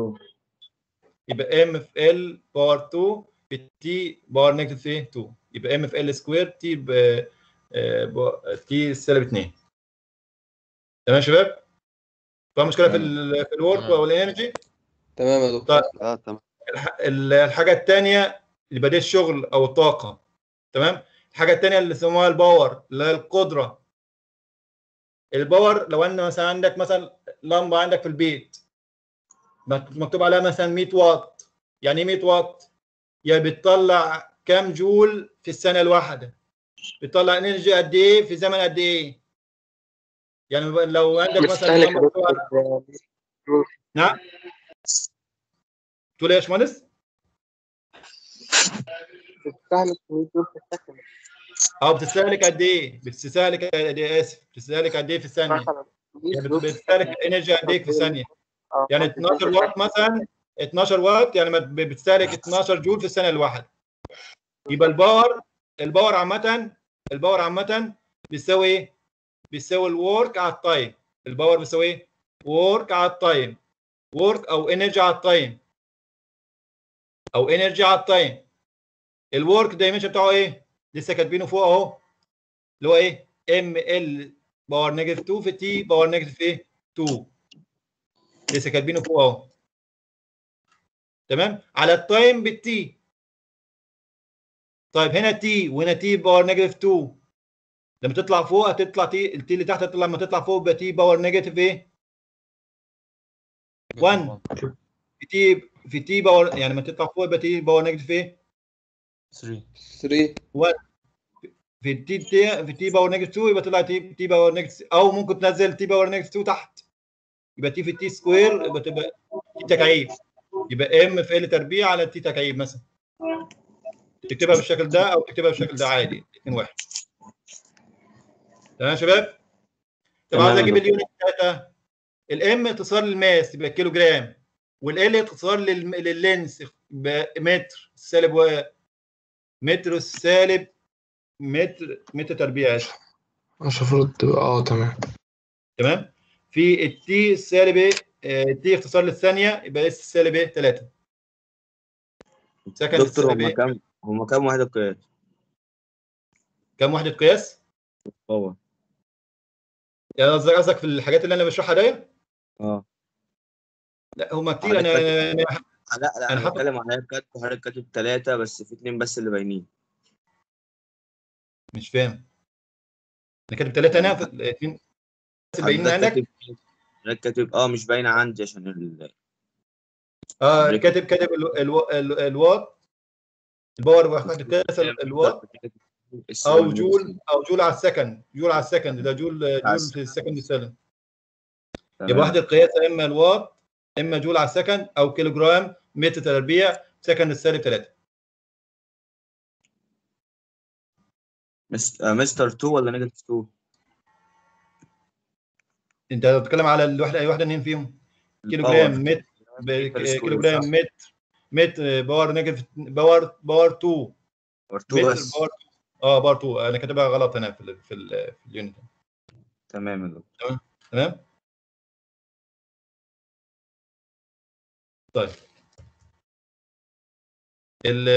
يبقى ام في ال باور 2 في تي باور نيجاتيف ايه 2 يبقى ام في ال سكوير تي ب آه، ب- تي سالب 2 تمام يا شباب؟ في مشكله في ال في الورك تمام. او الانرجي؟ تمام يا دكتور طيب اه تمام الح- ال- الحاجه الثانيه اللي بديه الشغل او الطاقه تمام الحاجه الثانيه اللي اسمها الباور اللي هي القدره الباور لو ان مثلا عندك مثلا لمبه عندك في البيت مك- مكتوب عليها مثلا 100 واط يعني ايه 100 واط يعني بتطلع كام جول في الثانيه الواحده بتطلع انرجي قد ايه في زمن قد ايه يعني لو عندك مثلا بتستهلك لمبة مكتوب على- نعم تقول ايه يا باشمهندس؟ بتستهلك 100 جول في السكند اه بتستهلك قد ايه؟ بتستهلك قد ايه اسف بتستهلك قد ايه في الثانيه؟ مثلا 100 يعني جول بت- بتستهلك انرجي قد ايه في ثانيه؟ آه، يعني 12 واط مثلا 12 واط يعني ما ب- بتستهلك 12 جول في الثانيه الواحده يبقى الباور الباور عامه الباور عامه بيساوي ايه؟ بيساوي الورك على التايم الباور بيساوي ايه؟ ورك على التايم ورك او انرجي على التايم او انرجي على التايم الورك دايمنشن بتاعه ايه؟ لسه كاتبينه فوق اهو اللي هو ايه؟ ام ال باور نيجاتيف 2 في تي باور نيجاتيف ايه؟ 2 لسه كاتبينه فوق اهو تمام؟ على التايم بالتي طيب هنا تي وهنا تي باور نيجاتيف 2 لما تطلع فوق هتطلع تي التي اللي تحت هتطلع لما تطلع فوق يبقى تي باور نيجاتيف ايه؟ 1 في تي في تي باور يعني لما تطلع فوق يبقى تي باور نيجاتيف ايه؟ 3 3 في تي تي في تي باور نيجاتيف 2 يبقى تطلع تي تي باور نيجاتيف او ممكن تنزل تي باور نيجاتيف 2 تحت يبقى تي في تي سكوير يبقى تبقى تي تكعيب يبقى ام في ال تربيع على تي تكعيب مثلا تكتبها بالشكل ده او تكتبها بالشكل ده عادي 2 1 تمام يا شباب؟ طب تمام عاوز يا اجيب دكتور. اليونت بتاعتها الام اختصار للماس يبقى كيلو جرام والال اختصار للم- لللينس يبقى متر سالب و متر سالب متر متر تربيع آسف. مش المفروض تبقى اه تمام تمام في التي السالب ايه آه، التي اختصار للثانيه يبقى اس سالب ايه 3 سكند دكتور السالب هما ايه كام هما كام وحدة قياس؟ كم وحده قياس باور يعني قصدك قصدك في الحاجات اللي انا بشرحها دي اه لا هم كتير انا حضرتك انا لا لا أنا انا حاطط- بتكلم على كاتب وحضرتك كاتب ثلاثة بس في اتنين بس اللي باينين مش فاهم انا كاتب ثلاثه انا في الاثنين بس باينين حضرتك عندك كاتب حضرتك كاتب اه مش باينة عندي عشان ال... اه بريك. كاتب كاتب ال- ال- ال- الواط الباور وحده قياس ال- الواط او جول او جول على السكند جول على السكند ده جول جول في السكند السالب يبقى وحده القياس اما الواط اما جول على السكند او كيلو جرام متر تربيع سكند السالب 3 مستر 2 ولا نيجاتيف 2 انت بتتكلم على الوحده اي واحده منين فيهم كيلو جرام متر ب- كيلو جرام متر متر باور نيجاتيف باور باور 2 باور 2 متر بس باور اه باور 2 انا كاتبها غلط هنا في ال في ال في اليونت تمام يا دكتور تمام طيب ال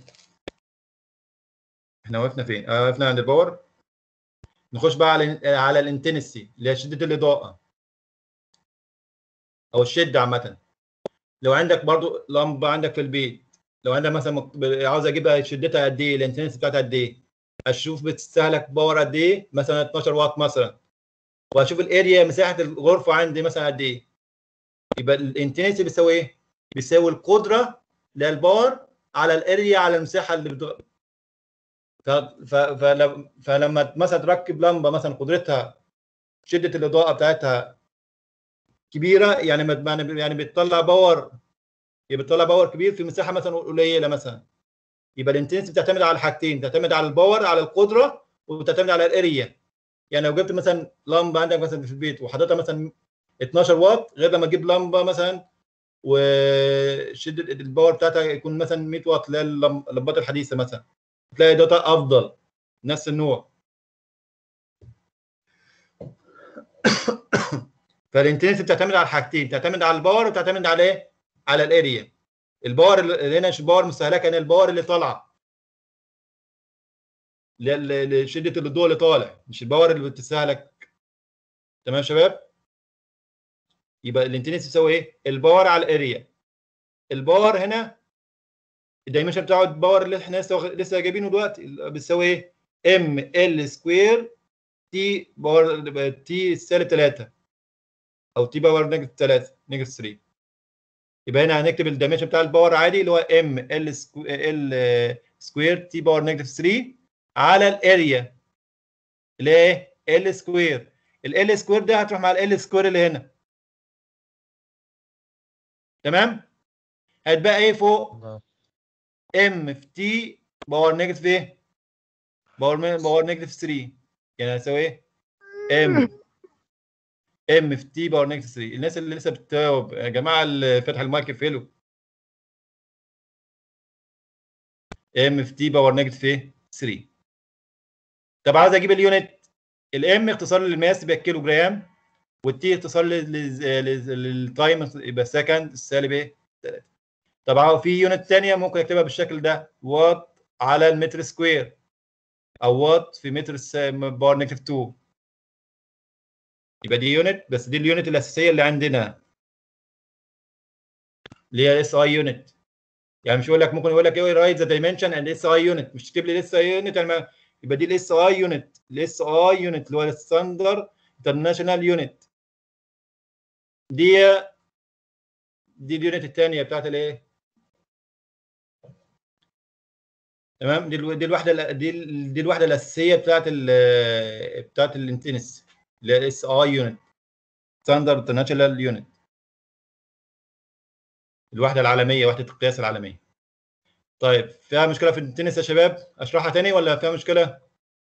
احنا وقفنا فين؟ آه وقفنا عند الباور نخش بقى على على الانتنسي اللي هي شده الاضاءه او الشده عامه لو عندك برضو لمبه عندك في البيت لو عندك مثلا مك- عاوز اجيبها شدتها قد ايه الانتنسي بتاعتها قد ايه اشوف بتستهلك باور قد ايه مثلا 12 واط مثلا واشوف الاريا مساحه الغرفه عندي مثلا قد ايه يبقى الانتنسي بيساوي ايه بيساوي القدره للباور على الاريا على المساحه اللي بتغ... ف... ف... فلم... فلما مثلا تركب لمبه مثلا قدرتها شده الاضاءه بتاعتها كبيره يعني مت- يعني يعني بتطلع باور يبقى بتطلع باور كبير في مساحه مثلا قليله مثلا يبقى الانتنسي بتعتمد على حاجتين تعتمد على الباور على القدره وتعتمد على الاريا يعني لو جبت مثلا لمبه عندك مثلا في البيت وحطيتها مثلا 12 واط غير لما تجيب لمبه مثلا وشده الباور بتاعتها يكون مثلا 100 واط اللي هي اللم- اللمبات الحديثه مثلا تلاقي داتا افضل نفس النوع فالانتنسي بتعتمد على حاجتين بتعتمد على الباور وبتعتمد على ايه؟ على الاريا الباور اللي هنا مش باور مستهلكه هنا الباور اللي طالعه ل- ل- لشده الضوء اللي طالع مش الباور اللي بتستهلك تمام يا شباب يبقى الانتنسي بيساوي ايه الباور على الاريا الباور هنا الدايمنشن بتاعه الباور اللي احنا لسه واخد- لسه جايبينه دلوقتي بيساوي ايه ام ال سكوير تي باور تي سالب 3 او تي باور نيجاتيف 3 نيجاتيف 3 يبقى هنا هنكتب الدايمنشن بتاع الباور عادي اللي هو ام ال ال سكوير تي باور نيجاتيف 3 على الاريا اللي هي ايه ال سكوير ال سكوير ده هتروح مع ال سكوير اللي هنا تمام هتبقى ايه فوق ام في تي باور نيجاتيف ايه باور باور نيجاتيف 3 يعني هتساوي ايه ام ام في تي باور نيجاتيف 3 الناس اللي لسه بتجاوب يا جماعه اللي فاتح المايك اقفله ام في تي باور نيجاتيف ايه 3 طب عايز اجيب اليونت الام اختصار للماس يبقى كيلو جرام والتي اختصار لل- لل- للتايم يبقى سكند السالب ايه 3 طبعا في يونت ثانيه ممكن اكتبها بالشكل ده وات على المتر سكوير او وات في متر الس- باور نيجاتيف 2 يبقى دي يونت بس دي اليونت الاساسيه اللي عندنا اللي هي اس اي يونت يعني مش يقول لك ممكن يقول لك ايه رايت ذا دايمنشن اند اس اي يونت مش تكتب لي الاس اي يونت يبقى دي الاس اي يونت الاس اي يونت اللي هو الستاندر انترناشونال يونت دي دي اليونت الثانيه بتاعت الايه تمام دي الو- دي الوحده ال- دي ال- دي الوحده الاساسيه بتاعت ال بتاعت الانتنس اللي هي اس اي يونت ستاندرد انترناشونال يونت الوحده العالميه وحده القياس العالميه طيب فيها مشكله في التنس يا شباب اشرحها تاني ولا فيها مشكله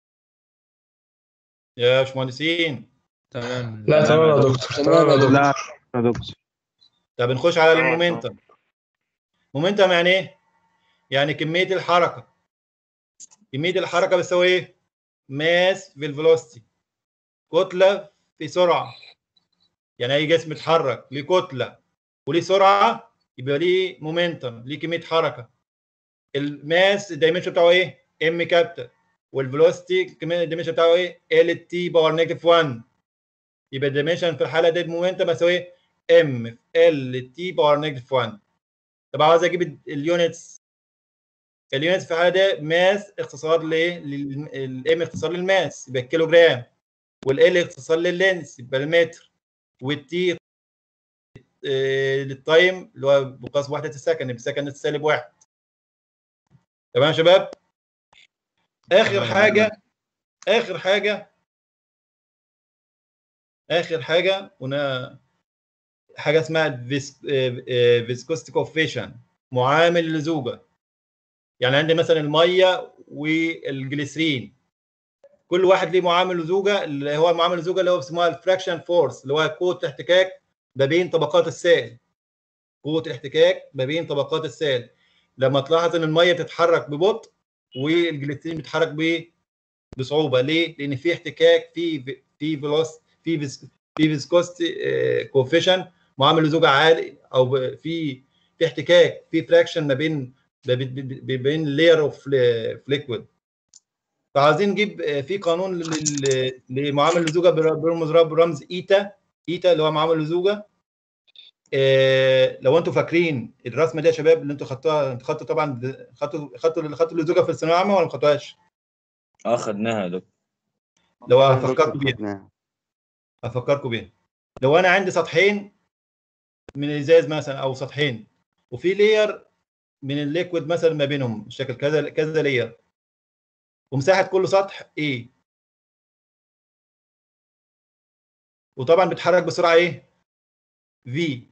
يا باشمهندسين تمام لا تمام يا دكتور تمام يا دكتور لا يا دكتور طب نخش على المومنتم مومنتم يعني ايه يعني كميه الحركه كميه الحركه بتساوي ايه ماس في الفيلوسيتي كتله في سرعه يعني اي جسم اتحرك ليه كتله وليه سرعه يبقى ليه مومنتم ليه كميه حركه الماس الدايمنشن بتاعه ايه ام كابيتال والفيلوسيتي كمان الدايمنشن بتاعه ايه ال تي باور نيجاتيف 1 يبقى الدايمنشن في الحاله دي المومنتم بيساوي ايه ام في ال تي باور نيجاتيف 1 طب عاوز اجيب ال- اليونتس اليونتس في الحاله دي ماس اختصار لايه الام اختصار للماس يبقى الكيلو جرام والال اختصار لللينس يبقى المتر والتي آه، للتايم اللي هو بقاس وحده السكند يبقى سكند سالب واحد تمام يا شباب اخر تمام. حاجه اخر حاجه اخر حاجه هنا حاجه اسمها فيسكوستي كوفيشن معامل اللزوجه يعني عندي مثلا الميه والجليسرين كل واحد ليه معامل لزوجه اللي هو معامل اللزوجه اللي هو اسمها الفراكشن فورس اللي هو قوه الاحتكاك ما بين طبقات السائل قوه الاحتكاك ما بين طبقات السائل لما تلاحظ ان الميه بتتحرك ببطء والجليسرين بيتحرك ب بصعوبه ليه؟ لان في احتكاك في في فيلوس في فيس- في فيسكوستي كوفيشن معامل لزوجه عالي او ب- في في احتكاك في فراكشن ما بين ما بين- ما بين لاير اوف ليكويد فعايزين نجيب آه، في قانون لل- لمعامل اللزوجه بر- برمز برمز ايتا ايتا اللي هو معامل اللزوجه آه، لو انتوا فاكرين الرسمه دي يا شباب اللي انتوا خدتوها انتوا خدتوا طبعا خدتوا خدتوا خدتوا اللزوجه في الثانويه العامه ولا ما خدتوهاش؟ اه خدناها يا دكتور لو آه، هفكركم دكتور بيها خدناها. افكركم بيها لو انا عندي سطحين من الازاز مثلا او سطحين وفي لير من الليكويد مثلا ما بينهم شكل كذا كذا لير ومساحه كل سطح ايه وطبعا بيتحرك بسرعه ايه في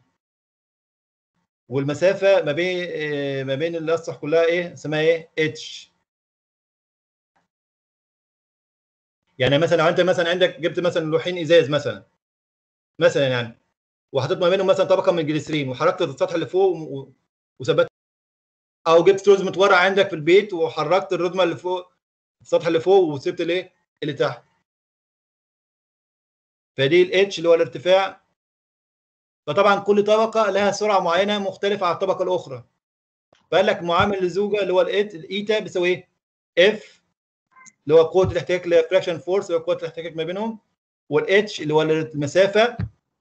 والمسافه ما بين آه، ما بين الاسطح كلها ايه اسمها ايه اتش يعني مثلا لو انت مثلا عندك جبت مثلا لوحين ازاز مثلا مثلا يعني وحطيت ما بينهم مثلا طبقه من الجليسرين وحركت السطح اللي فوق و- وثبت او جبت رزمه ورق عندك في البيت وحركت الرزمه اللي فوق السطح اللي فوق وسبت الايه اللي تحت فدي الاتش اللي هو الارتفاع فطبعا كل طبقه لها سرعه معينه مختلفه عن الطبقه الاخرى فقال لك معامل الزوجه اللي هو الإيت- الايتا بيساوي ايه؟ اف اللي هو قوه الاحتكاك اللي هي فراكشن فورس اللي هو قوه الاحتكاك ما بينهم والاتش اللي هو المسافه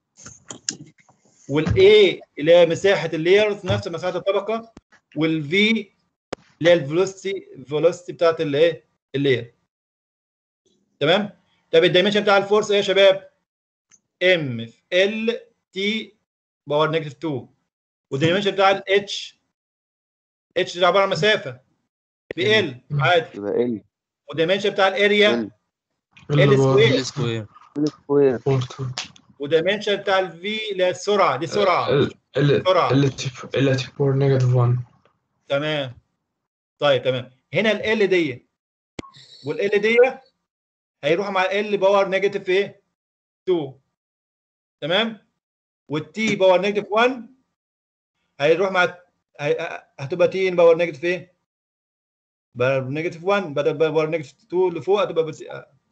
والاي اللي هي مساحه الليرز نفس مساحه الطبقه والفي اللي هي الفيلوسيتي الفيلوسيتي بتاعت الايه اللير تمام طب الدايمنشن بتاع الفورس ايه يا شباب ام في ال تي باور نيجاتيف 2 والدايمنشن بتاع الاتش اتش ده عباره عن مسافه في ال عادي يبقى ال والدايمنشن بتاع الاريا ال ال سكوير ال سكوير ال سكوير والدايمنشن بتاع الفي اللي هي السرعه دي سرعه ال ال سرعه ال تي ال تي باور نيجاتيف 1 تمام طيب تمام هنا ال دي والال دي هيروح مع ال باور نيجاتيف ايه 2 تمام والتي باور نيجاتيف 1 هيروح مع هي... هتبقى تي باور نيجاتيف ايه باور نيجاتيف 1 بدل باور نيجاتيف 2 اللي فوق هتبقى بت...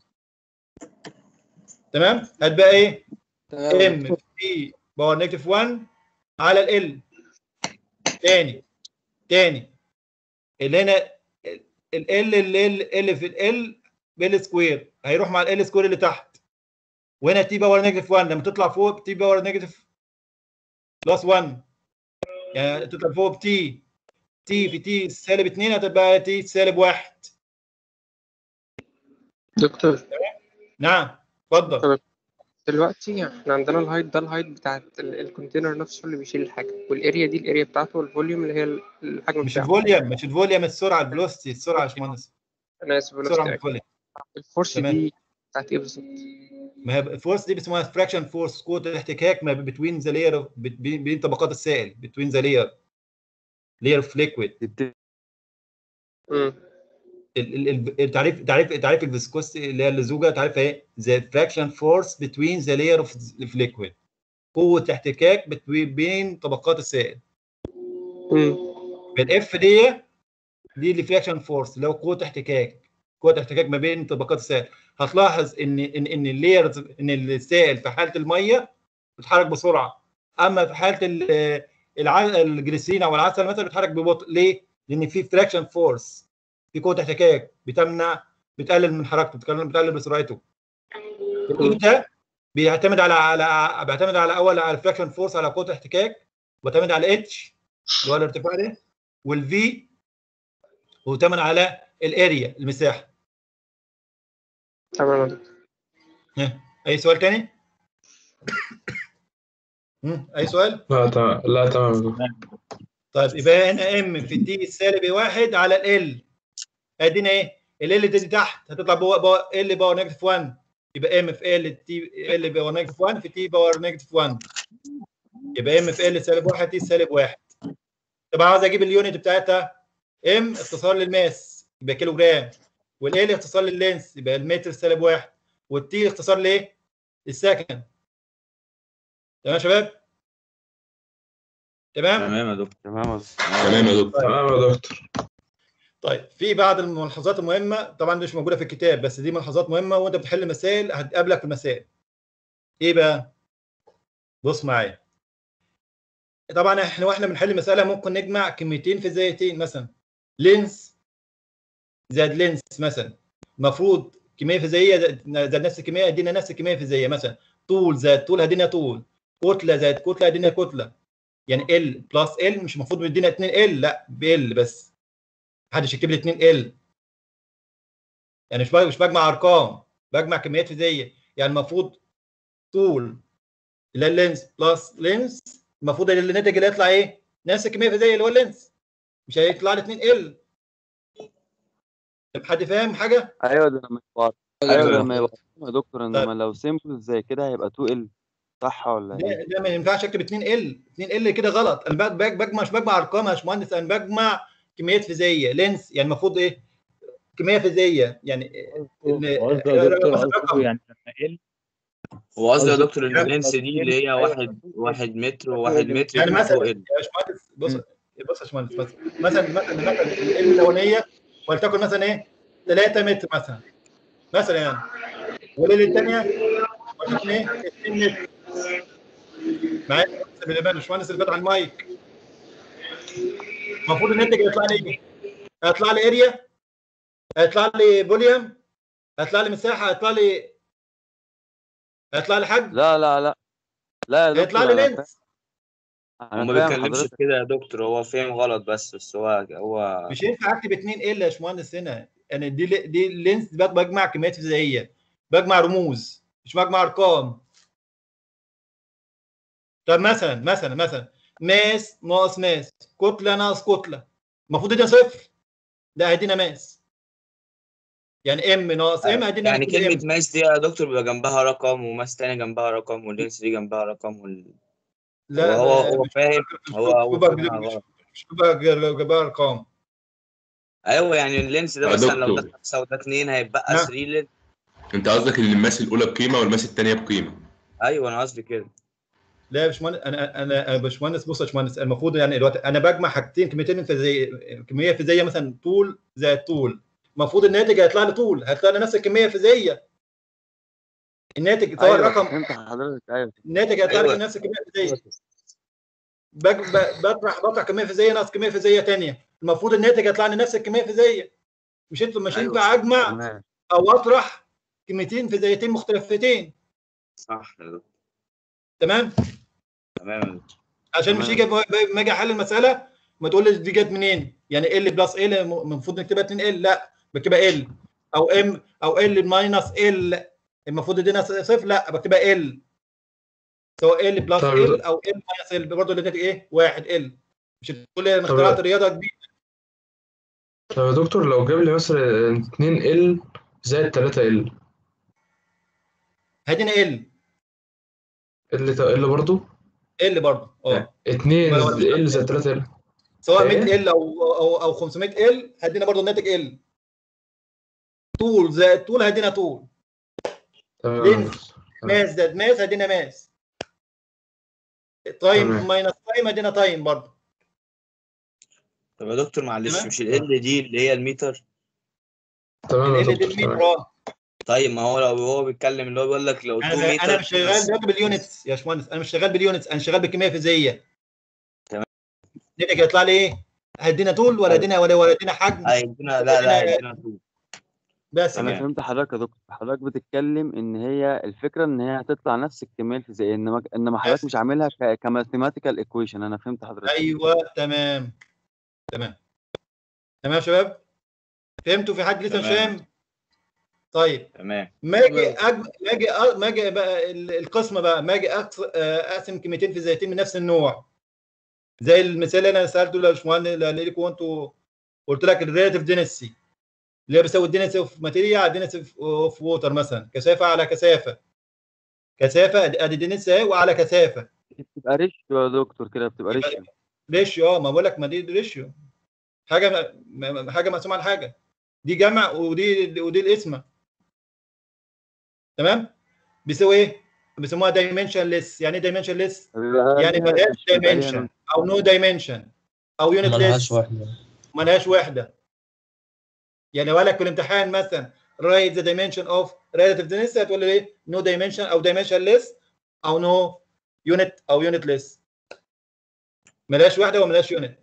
تمام هتبقى ايه تمام ام في تي باور نيجاتيف 1 على ال تاني تاني اللي هنا ال ال ال ال في ال بال سكوير هيروح مع ال سكوير اللي تحت وهنا تي باور نيجاتيف 1 لما تطلع فوق تي باور نيجاتيف بلس 1 يعني تطلع فوق تي تي في تي سالب 2 هتبقى تي سالب 1 دكتور نعم اتفضل دلوقتي احنا عندنا الهايت ده الهايت بتاع الكونتينر نفسه اللي بيشيل الحاجة والاريا دي الاريا بتاعته والفوليوم اللي هي الحجم مش بتاعه الفوليوم مش الفوليوم السرعه الفلوسيتي السرعه يا باشمهندس انا اسف السرعه من velocity. الفوليوم الفورس تمام. دي بتاعت ايه بالظبط؟ ما هي الفورس دي بيسموها فراكشن فورس قوه الاحتكاك ما بين ذا لاير بين طبقات السائل بين ذا لاير لاير اوف ليكويد امم التعريف تعريف تعريف الفيسكوستي اللي هي اللزوجه تعريفها ايه؟ ذا فراكشن فورس بتوين ذا لاير اوف ليكويد قوه احتكاك بتوين- بين طبقات السائل امم الاف دي دي الفراكشن فورس اللي هو قوه احتكاك قوه احتكاك ما بين طبقات السائل هتلاحظ ان ان ان اللايرز ان السائل في حاله الميه بيتحرك بسرعه اما في حاله ال- الع- الجليسرين او العسل مثلا بيتحرك ببطء ليه؟ لان في فراكشن فورس في قوه احتكاك بتمنع بتقلل من حركته بتقلل بتقلل بسرعته الايتا بيعتمد على على بيعتمد على اول على الفراكشن فورس على قوه الاحتكاك وبيعتمد على اتش اللي هو الارتفاع ده والفي وبيعتمد على الاريا المساحه تمام يا دكتور ها، اي سؤال تاني؟ مم، اي سؤال؟ لا تمام لا تمام يا دكتور. طيب يبقى هنا ام في تي سالب واحد على ال ادينا ايه؟ ال دي تحت هتطلع بوا ال باور نيجاتيف 1 يبقى ام في ال تي ال باور نيجاتيف 1 في تي باور نيجاتيف 1 يبقى ام في ال سالب واحد تي سالب واحد طب عاوز اجيب اليونت بتاعتها ام اختصار للماس يبقى كيلو جرام والال اختصار لللينس يبقى المتر سالب واحد والتي اختصار لايه؟ السكند تمام يا شباب؟ تمام؟ تمام يا دكتور تمام يا دكتور. تمام يا دكتور تمام يا دكتور طيب في بعض الملاحظات المهمه طبعا دي مش موجوده في الكتاب بس دي ملاحظات مهمه وانت بتحل مسائل هتقابلك في المسائل ايه بقى بص معايا طبعا احنا واحنا بنحل مساله ممكن نجمع كميتين فيزيائيتين مثلا لينس زائد لينس مثلا المفروض كميه فيزيائيه زائد زائد نفس الكميه هدينا نفس الكميه الفيزيائيه مثلا طول زائد طول هدينا طول كتله زائد كتله هدينا كتله يعني ال بلس ال مش المفروض مدينا 2 ال لا بال بس محدش يكتب لي 2 ال يعني مش بج- مش بجمع ارقام بجمع كميات فيزيائيه يعني المفروض طول اللي هي اللينس بلس لينس المفروض اللي الناتج اللي يطلع ايه؟ نفس الكميه الفيزيائيه اللي هو اللينس مش هيطلع لي 2 ال طب حد فاهم حاجه؟ ايوه ده لما يبقى ايوه ده دكتور. لما يبقى يا دكتور انما لو سيمبل زي كده هيبقى 2 ال صح ولا ده, ايه؟ ده ما ينفعش اكتب 2 ال 2 ال كده غلط انا بج- بج- بجمع مش بجمع ارقام يا باشمهندس انا بجمع كميات فيزيائيه لينس يعني المفروض ايه؟ كميه فيزيائيه يعني قصده يا دكتور قصده يعني لما ال هو قصدي يا قصدي- دكتور ان اللينس دي اللي هي واحد واحد متر وواحد متر يعني مثلا فوق يا ال- باشمهندس بص بص يا باشمهندس مثلا مثلا مثلا مثلا ال الاولانيه ولتكن مثلا ايه 3 متر مثلا مثلا يعني والليله الثانيه ولتكن ايه 2 متر معايا يا باشمهندس اللي فات على المايك المفروض الناتج هيطلع لي ايه؟ هيطلع لي اريا هيطلع لي فوليوم هيطلع لي مساحه هيطلع لي هيطلع لي حجم لا لا لا لا يا هيطلع دكتور لي انا فاهم لينس انا وما فاهم بيتكلمش حضرتك في كده يا دكتور هو فاهم غلط بس بس هو هو مش ينفع اكتب 2 ال يا باشمهندس هنا انا دي دي اللينس بج- بجمع كميات فيزيائيه بجمع رموز مش بجمع ارقام طب مثلا مثلا مثلا ماس ناقص ماس كتله ناقص كتله المفروض ده صفر لا هيدينا ماس يعني ام ناقص ام هيدينا يعني المفروض كلمة M. ماس دي يا دكتور بيبقى جنبها رقم وماس تاني جنبها رقم واللينس دي جنبها رقم وال... لا هو هو ما- هو مش فاهم مش هو هو بيبقى فاهمها مش غلط مش بيبقى جنبها ارقام ايوه يعني اللينس ده يا مثلا لو دكتور. ده خمسة وده اتنين هيبقى نعم. 3 لينس انت قصدك ان الماس الاولى بقيمه والماس الثانيه بقيمه ايوه انا قصدي كده لا يا باشمهندس انا انا أنا باشمهندس بص يا باشمهندس المفروض يعني دلوقتي انا بجمع حاجتين كميتين فيزيائيه كميه فيزيائيه مثلا طول زائد طول المفروض الناتج هيطلع لي طول هيطلع لي نفس الكميه الفيزيائيه الناتج سواء ايوه الرقم فهمت حضرتك ايوه الناتج هيطلع لي أيوة. نفس الكميه الفيزيائيه بج- ب- بطرح بطرح كميه فيزيائيه ناقص كميه فيزيائيه ثانيه المفروض الناتج هيطلع لي نفس الكميه الفيزيائيه مش انت مش أيوة. ينفع اجمع تمام او اطرح كميتين فيزيائيتين مختلفتين صح يا دكتور تمام تمام يا دكتور عشان مش تمام. يجي ب- ما اجي احل المساله ما تقول لي دي جت منين يعني ال بلس ال المفروض نكتبها 2 ال لا بكتبها ال او ام او ال ماينس ال المفروض ادينا صفر لا بكتبها ال سواء ال بلس طب- ال او ال ماينس ال برضه الناتج ايه؟ واحد ال مش تقول لي انا طب- اخترعت رياضه جديده طب يا دكتور لو جاب لي مثلا 2 ال زائد 3 ال هدينا ال ال ال برضه ال برضه اه 2 ما هو أنا مش ال زائد 3 ال سواء إيه؟ 100 ال او او او 500 ال هدينا برضه الناتج ال طول زائد طول هدينا طول تمام لين. يا دكتور. ماس زائد ماس هدينا ماس تايم تمام. ماينس تايم هدينا تايم برضه طب يا دكتور معلش تمام. مش ال دي اللي هي الميتر تمام يا ال دي دكتور المتر تمام اه طيب ما هو لو هو بيتكلم اللي هو بيقول لك لو 2 انا متر انا مش شغال دلوقتي باليونتس يا باشمهندس انا مش شغال باليونتس انا شغال بالكميه الفيزيائيه تمام. الناتج هيطلع لي ايه؟ هدينا طول ولا هدينا ولا ولا هدينا حجم هيدينا لا لا هيدينا طول بس انا كده فهمت حضرتك يا دكتور حضرتك بتتكلم ان هي الفكره ان هي هتطلع نفس الكميه الفيزيائيه انما انما حضرتك بس. مش عاملها كماثيماتيكال ايكويشن انا فهمت حضرتك ايوه تمام تمام تمام يا شباب فهمتوا في حد لسه مش تمام. فاهم؟ طيب تمام ما اجي أجم... ما اجي أ- ما اجي بقى ال- القسمه بقى ما اجي أقس- اقسم كميتين فيزيائيتين من نفس النوع زي المثال اللي انا سالته للباشمهندس اللي لكم انتوا قلت لك الريلاتيف دينسي اللي هي بيساوي الدينسي اوف ماتيريال على الدينسي اوف ووتر مثلا كثافه على كثافه كثافه ادي ادي دينسي اهي وعلى كثافه بتبقى ريشيو يا دكتور كده بتبقى يبقى ريشيو ريشيو اه ما بقول لك ما دي ريشيو حاجه م- م- حاجه مقسومه على حاجه دي جمع ودي ودي القسمه تمام بيساوي ايه؟ بيسموها دايمنشن ليس يعني ايه دايمنشن ليس؟ يعني ملهاش دايمنشن او نو دايمنشن او يونت ليس واحدة ملهاش وحده يعني لو قال لك في الامتحان مثلا write the dimension of relative density هتقول لي ايه؟ no dimension او dimension less او no unit او unit less ملهاش وحده وملهاش يونت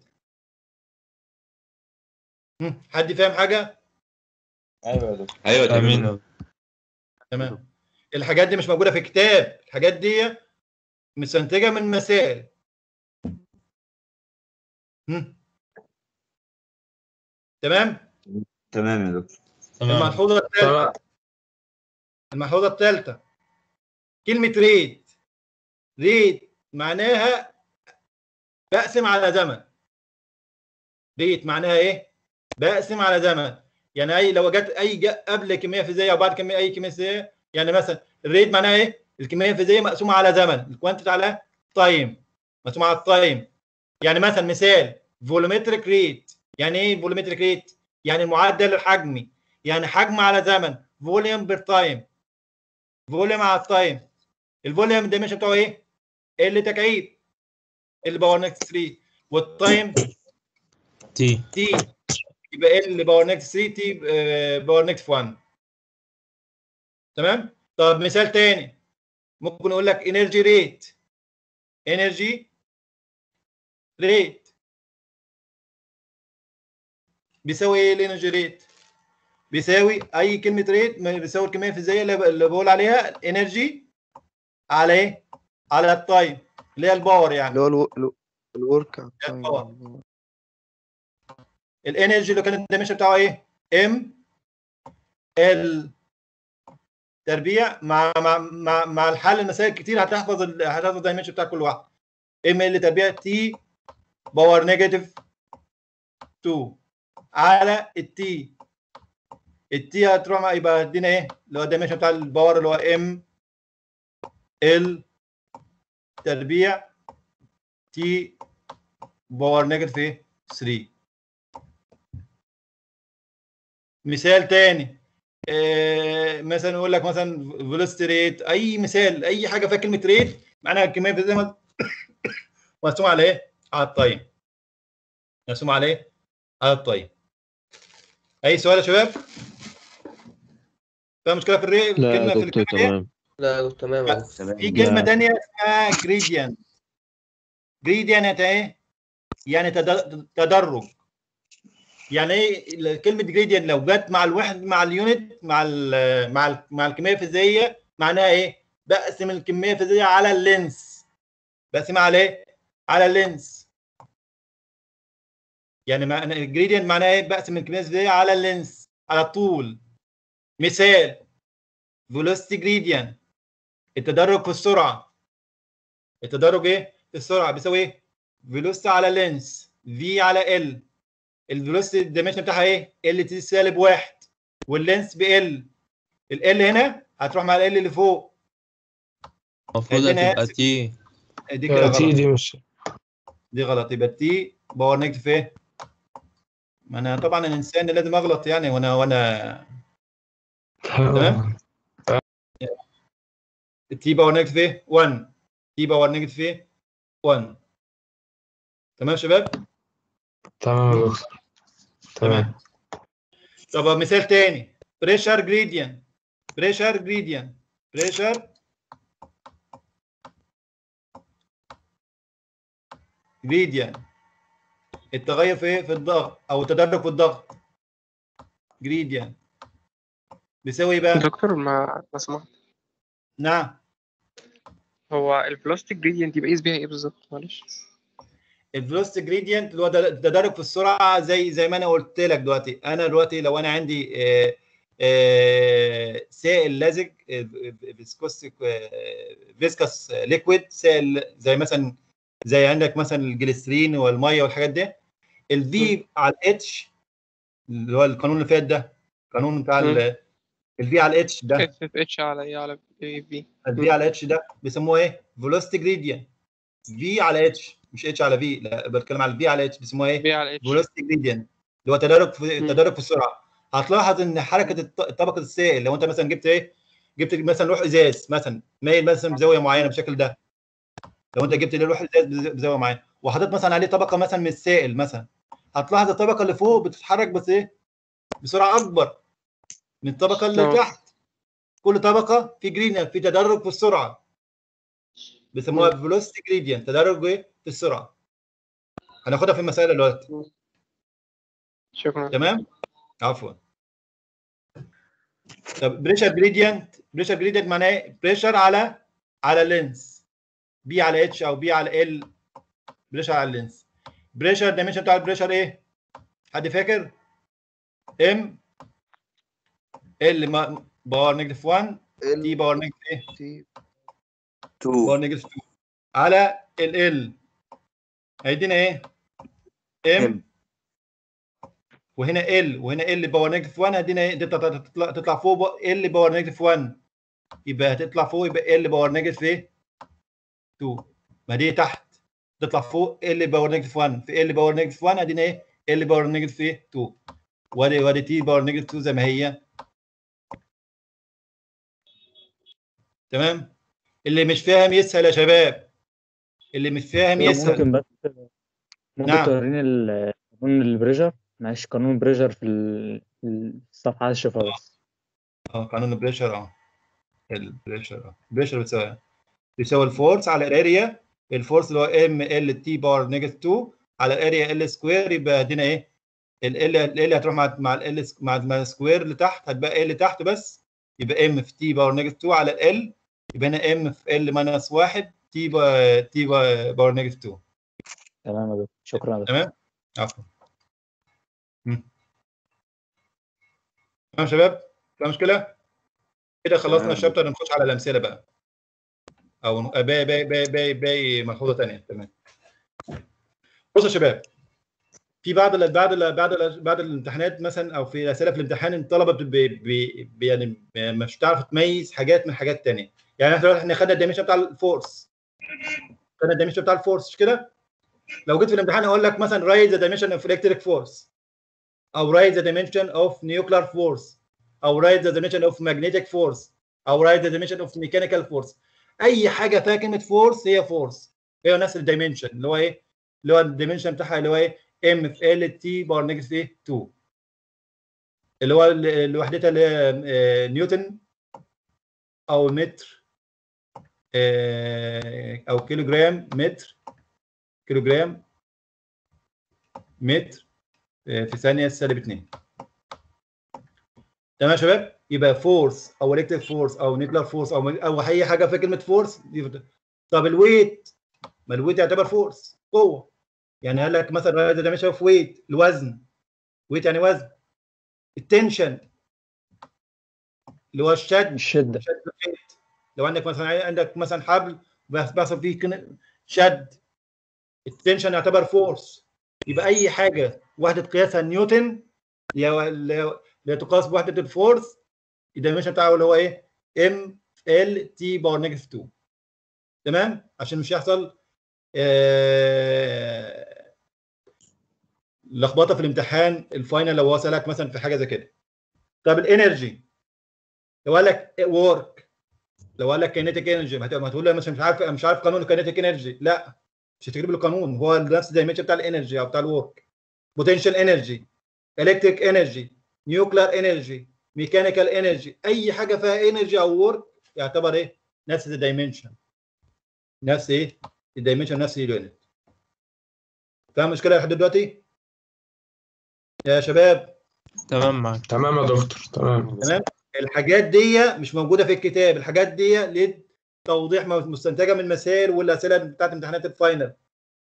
هم، حد فاهم حاجه؟ ايوه يا دكتور ايوه تمام امين تمام الحاجات دي مش موجوده في كتاب الحاجات دي مستنتجه من مسائل هم. تمام تمام يا دكتور تمام الملحوظه الثالثه طب الملحوظه الثالثه كلمه ريت ريت معناها بقسم على زمن ريت معناها ايه بقسم على زمن يعني اي لو جت اي جاء قبل كميه فيزيائيه او بعد كميه اي كميه فيزيائيه يعني مثلا الريت معناها ايه الكميه الفيزيائيه مقسومه على زمن الكوانتيتي على تايم مقسومه على التايم يعني مثلا مثال فولومتريك ريت يعني ايه فولومتريك ريت يعني المعدل الحجمي يعني حجم على زمن فوليوم بير تايم فوليوم على التايم الفوليوم الدايمنشن بتاعه ايه؟ ال تكعيب ال باور نيجاتيف 3 والتايم تي تي يبقى ال باور نيجاتيف 3 تي آه، باور نيجاتيف 1 تمام؟ طب مثال تاني ممكن اقول لك انرجي ريت انرجي ريت بيساوي ايه الانرجي ريت؟ بيساوي اي كلمه ريت ما بيساوي الكميه الفيزيائيه اللي اللي بقول عليها الانرجي على ايه؟ على التايم اللي هي الباور يعني اللي هو الو- الو- الورك على التايم الباور الانرجي اللي كان الدايمنشن بتاعه ايه؟ ام ال تربيع مع مع مع, مع الحل المسائل كتير هتحفظ ال- هتحفظ الدايمنشن بتاع كل واحد ام ال تربيع تي باور نيجاتيف 2 على التي التي هتروح مع يبقى ادينا ايه؟ اللي هو الدايمنشن بتاع الباور اللي هو ام ال تربيع تي باور نيجاتيف ايه؟ 3 مثال تاني آه مثلا يقول لك مثلا فيلوسيتي ريت اي مثال اي حاجه فيها كلمه ريت معناها الكميه زي ما مرسومه على ايه؟ على التايم مرسومه على ايه؟ على التايم اي سؤال يا شباب؟ فيها مشكله في الريت لا كلمه يا في دكتور الكلمه دي؟ تمام لا يا دكتور تمام يا دكتور في كلمه لا. تانية اسمها جريديان جريديان يعني ايه؟ يعني تد- تدرج يعني ايه كلمه جريديان لو جت مع الوحد مع اليونت مع ال مع ال مع الكميه الفيزيائيه معناها ايه؟ بقسم الكميه الفيزيائيه على اللينس بقسمها على ايه؟ على اللينس يعني معنى الجريديان معناها ايه؟ بقسم الكميه الفيزيائيه على اللينس على الطول مثال فيلوسيتي جريديان التدرج في السرعه التدرج ايه؟ في السرعه بيساوي ايه؟ فيلوسيتي على لينس في على ال الفيلوسيتي الدايمنشن بتاعها ايه؟ ال تي سالب واحد واللينس بال ال هنا هتروح مع ال اللي فوق المفروض هنا هتبقى تي دي كده تي غلط دي مش دي غلط يبقى التي باور نيجاتيف ايه؟ ما انا طبعا الانسان لازم اغلط يعني وانا وانا تمام؟ التي باور نيجاتيف ايه؟ 1 تي باور نيجاتيف ايه؟ 1 تمام يا شباب؟ تمام يا دكتور تمام طب مثال تاني بريشر جريديان بريشر جريديان بريشر جريديان التغير في ايه في الضغط او التدرج في الضغط جريديان بيساوي ايه بقى دكتور ما ما سمحت نعم هو الفلوستيك جريدينت يبقى قيس بيها ايه بالظبط معلش الفلوست جريدينت اللي هو ده- التدرج في السرعه زي زي ما انا قلت لك دلوقتي انا دلوقتي لو انا عندي آه، آه، سائل لزج فيسكوس فيسكس ليكويد سائل زي مثلا زي عندك مثلا الجليسرين والميه والحاجات دي الفي على الاتش اللي هو القانون اللي فات ده القانون بتاع مم. الفي على الاتش ده اف اف اتش على ايه على اي في الفي على اتش ده بيسموه ايه؟ فيلوسيتي جريدينت في على اتش مش اتش على في لا بتكلم على الفي على اتش بيسموها ايه؟ في على اتش فيلوسيتي جريدينت اللي هو تدرج في مم. تدرج في السرعه هتلاحظ ان حركه الط- طبقه السائل لو انت مثلا جبت ايه؟ جبت مثلا لوح ازاز مثلا مايل مثلا بزاويه معينه بالشكل ده لو انت جبت لوح ازاز بز- بزاويه معينه وحطيت مثلا عليه طبقه مثلا من السائل مثلا هتلاحظ الطبقه اللي فوق بتتحرك بس ايه؟ بسرعه اكبر من الطبقه اللي اه. تحت كل طبقه في جرين في تدرج في السرعه بيسموها مم. فيلوسيتي جريدينت تدرج ايه؟ في السرعه هناخدها في المسائل دلوقتي شكرا تمام عفوا طب بريشر جريدينت بريشر جريدينت معناه ايه بريشر على على لينس بي على اتش او بي على ال بريشر على اللينس بريشر دايمنشن بتاع البريشر ايه حد فاكر ام ال ما- باور نيجاتيف 1 تي باور نيجاتيف ايه تي باور نيجاتيف 2 على ال ال هيدينا ايه ام وهنا ال وهنا ال باور نيجاتيف 1 هدينا ايه دي تطلع تطلع, تطلع فوق ال باور نيجاتيف 1 يبقى هتطلع فوق يبقى ال باور نيجاتيف ايه 2 ما دي تحت تطلع فوق ال باور نيجاتيف 1 في ال باور نيجاتيف 1 ادينا ايه ال باور نيجاتيف ايه 2 وادي وادي تي باور نيجاتيف 2 زي ما هي تمام اللي مش فاهم يسهل يا شباب اللي مش فاهم يسهل ممكن بس ممكن نعم. توريني ال- قانون البريشر معلش قانون البريشر في ال- الصفحة عايز اشوفها بس اه قانون البريشر اه البريشر اه البريشر بتساوي بيساوي الفورس على الاريا الفورس اللي هو ام ال تي بار نيجاتيف 2 على الاريا ال سكوير يبقى ادينا ايه ال ال ال هتروح مع مع ال مع مع السكوير اللي تحت هتبقى ال تحت بس يبقى ام في تي باور نيجاتيف 2 على ال يبقى هنا ام في ال ماينس 1 تي با تي با- باور نيجاتيف 2 تمام يا دكتور شكرا يا دكتور تمام عفوا مم. تمام يا شباب في مشكله كده خلصنا تمام. الشابتر نخش على الامثله بقى او باقي باقي باقي باقي باقي ملحوظه ثانيه تمام بصوا يا شباب في بعض ال بعض ال بعض ال بعض الامتحانات مثلا او في اسئله في الامتحان الطلبه بي بي بي يعني مش بتعرف تميز حاجات من حاجات ثانيه يعني احنا احنا خدنا الدايمنشن بتاع الفورس خدنا الدايمنشن بتاع الفورس مش كده لو جيت في الامتحان اقول لك مثلا write the dimension of electric force او write the dimension of nuclear force او write the dimension of magnetic force او write the dimension of mechanical force اي حاجه فيها كلمه فورس هي فورس هي نفس الدايمنشن اللي هو ايه اللي هو الدايمنشن بتاعها اللي هو ايه ام في ال تي باور نيجاتيف ايه 2 اللي هو ال- اللي وحدتها اللي هي آه، نيوتن او متر آه، او كيلو جرام متر كيلو جرام متر آه، في ثانيه سالب 2 تمام يا شباب يبقى فورس او الكتريك فورس او نيوكلير فورس او او اي حاجه فيها كلمه فورس دي طب الويت ما الويت يعتبر فورس قوه يعني قال لك مثلا ده مش في ويت الوزن ويت يعني وزن التنشن اللي هو الشد الشدة شد الخيط لو عندك مثلا عندك مثلا حبل بس- بيحصل فيه كن- شد التنشن يعتبر فورس يبقى اي حاجه وحده قياسها نيوتن اللي هو- اللي هو- اللي تقاس بوحده الفورس الدايمنشن بتاعه اللي هو ايه ام ال تي باور نيجاتيف 2 تمام عشان مش يحصل آه، لخبطه في الامتحان الفاينل لو هو سالك مثلا في حاجه زي كده طب الانرجي لو قال لك ورك لو قال لك كينيتيك انرجي ما هتقول له مش مش عارف مش عارف قانون الكينيتيك انرجي لا مش هتجيب له قانون هو نفس الدايمنشن بتاع الانرجي او بتاع الورك بوتنشال انرجي الكتريك انرجي نيوكلير انرجي ميكانيكال انرجي اي حاجه فيها انرجي او ورك يعتبر ايه نفس الدايمنشن نفس ايه الدايمنشن نفس اليونت فاهم المشكله لحد دلوقتي يا شباب تمام معاك تمام يا دكتور تمام تمام الحاجات دي مش موجوده في الكتاب الحاجات دي للتوضيح مستنتجه من المسائل والاسئله بتاعت امتحانات الفاينل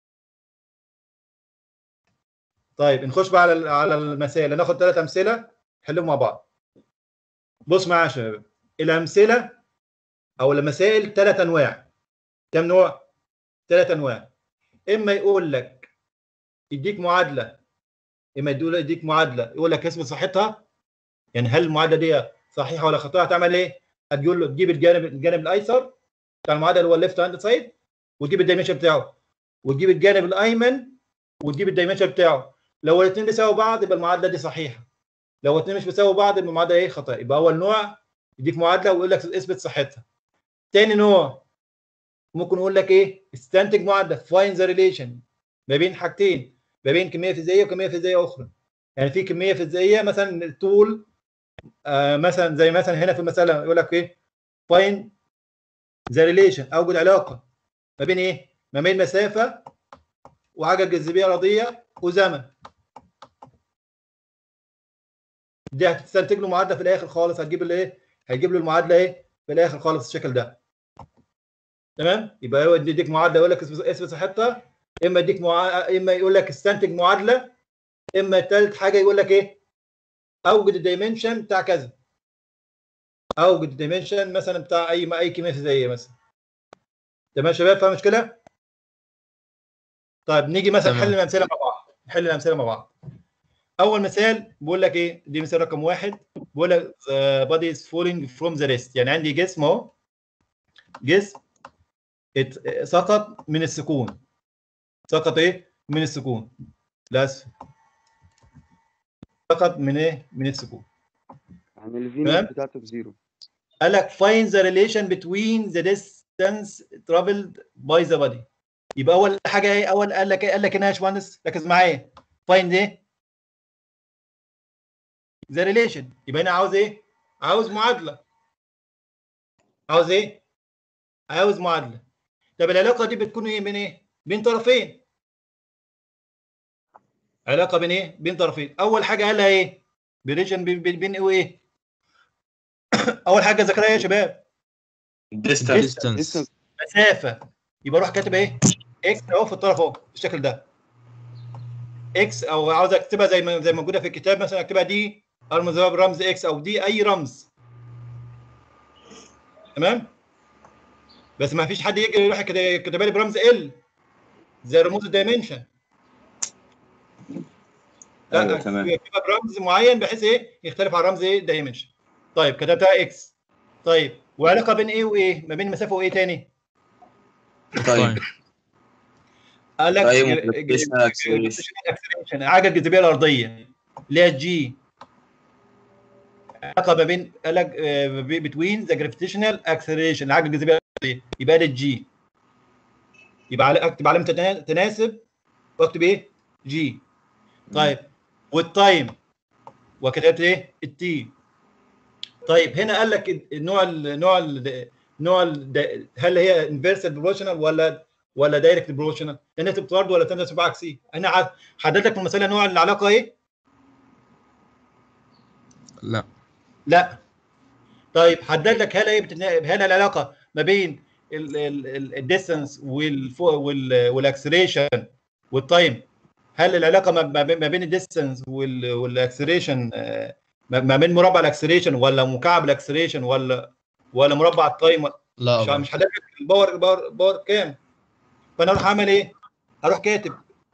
طيب نخش بقى على على المسائل هناخد ثلاث امثله نحلهم مع بعض بص معايا يا شباب الامثله او المسائل ثلاث انواع كم نوع ثلاث انواع اما يقول لك يديك معادله اما يدول يديك معادله يقول لك اسم صحتها يعني هل المعادله دي صحيحه ولا خطأ هتعمل ايه؟ هتقول له تجيب الجانب الجانب الايسر بتاع المعادله اللي هو الليفت هاند سايد وتجيب الدايمنشن بتاعه وتجيب الجانب الايمن وتجيب الدايمنشن بتاعه لو الاثنين بيساووا بعض يبقى المعادله دي صحيحه لو الاثنين مش بيساووا بعض يبقى المعادله ايه خطأ يبقى اول نوع يديك معادله ويقول لك اثبت صحتها تاني نوع ممكن يقول لك ايه استنتج معادله فاين ذا ريليشن ما بين حاجتين ما بين كميه فيزيائيه وكميه فيزيائيه اخرى يعني في كميه فيزيائيه مثلا الطول آه مثلا زي مثلا هنا في المساله يقول لك ايه فاين ذا ريليشن اوجد علاقه ما بين ايه ما بين مسافه وعجله جاذبيه ارضيه وزمن دي هتستنتج له معادله في الاخر خالص هتجيب له ايه هيجيب له المعادله ايه في الاخر خالص الشكل ده تمام يبقى هو يديك معادله يقول لك اثبت صحتها اما يديك مع... اما يقول لك استنتج معادله اما ثالث حاجه يقول لك ايه اوجد الدايمنشن بتاع كذا اوجد الدايمنشن مثلا بتاع اي اي كميه فيزيائيه مثلا تمام يا شباب فاهم المشكله طيب نيجي مثلا تمام. نحل الامثله مع بعض نحل الامثله مع بعض اول مثال بيقول لك ايه دي مثال رقم واحد بيقول لك body is falling from the rest يعني عندي جسم اهو جسم ات- سقط من السكون سقط ايه من السكون للاسف سقط من ايه من السكون يعني الفينوس تمام. بتاعته بزيرو قال لك find the relation between the dis distance traveled by the body يبقى اول حاجه ايه اول قال لك ايه قال لك هنا يا باشمهندس ركز معايا find ايه the relation يبقى هنا عاوز ايه عاوز معادله عاوز ايه عاوز معادله طب العلاقه دي بتكون ايه بين ايه بين طرفين علاقه بين ايه بين طرفين اول حاجه قالها ايه بريشن بين بين بين ايه وايه اول حاجه ذكرها ايه يا شباب distance مسافه يبقى اروح كاتب ايه اكس اهو في الطرف اهو بالشكل ده اكس او عاوز اكتبها زي ما زي ما موجوده في الكتاب مثلا اكتبها دي ارمز برمز اكس او دي اي رمز تمام بس ما فيش حد يجي يروح كده- كاتبها لي برمز ال زي رموز الدايمنشن لا أيوة، تمام. يكتبها برمز معين بحيث ايه يختلف عن رمز ايه دايمنشن طيب كتبتها اكس طيب وعلاقه بين ايه وايه ما بين المسافه وايه تاني طيب قال لك طيب، ج- ج- gravitational acceleration. gravitational acceleration، العجله الجاذبيه الارضيه اللي هي الجي علاقه ما بين قال لك بتوين ذا جرافيتيشنال اكسلريشن العجله الجاذبيه الارضيه يبقى ده الجي يبقى على اكتب علامه تنا- تناسب واكتب ايه؟ جي طيب والتايم وكتبت ايه؟ التي طيب هنا قال لك النوع النوع ال- نوع ال- هل هي انفيرسال بروبورشنال ولا ولا دايركت بروبورشنال؟ تناسب طرد ولا تناسب عكسي؟ انا ع- حددت لك في المساله نوع العلاقه ايه؟ لا لا طيب حدد لك هل ايه بتنا... هل العلاقه ما بين الديستانس والاكسلريشن والتايم هل العلاقه ما ما بين- ما بين الديستانس والاكسلريشن ما ما بين مربع الاكسلريشن ولا مكعب الاكسلريشن ولا ولا مربع التايم لا مش برضه. مش حدد لك الباور باور باور كام فانا اروح اعمل ايه؟ اروح كاتب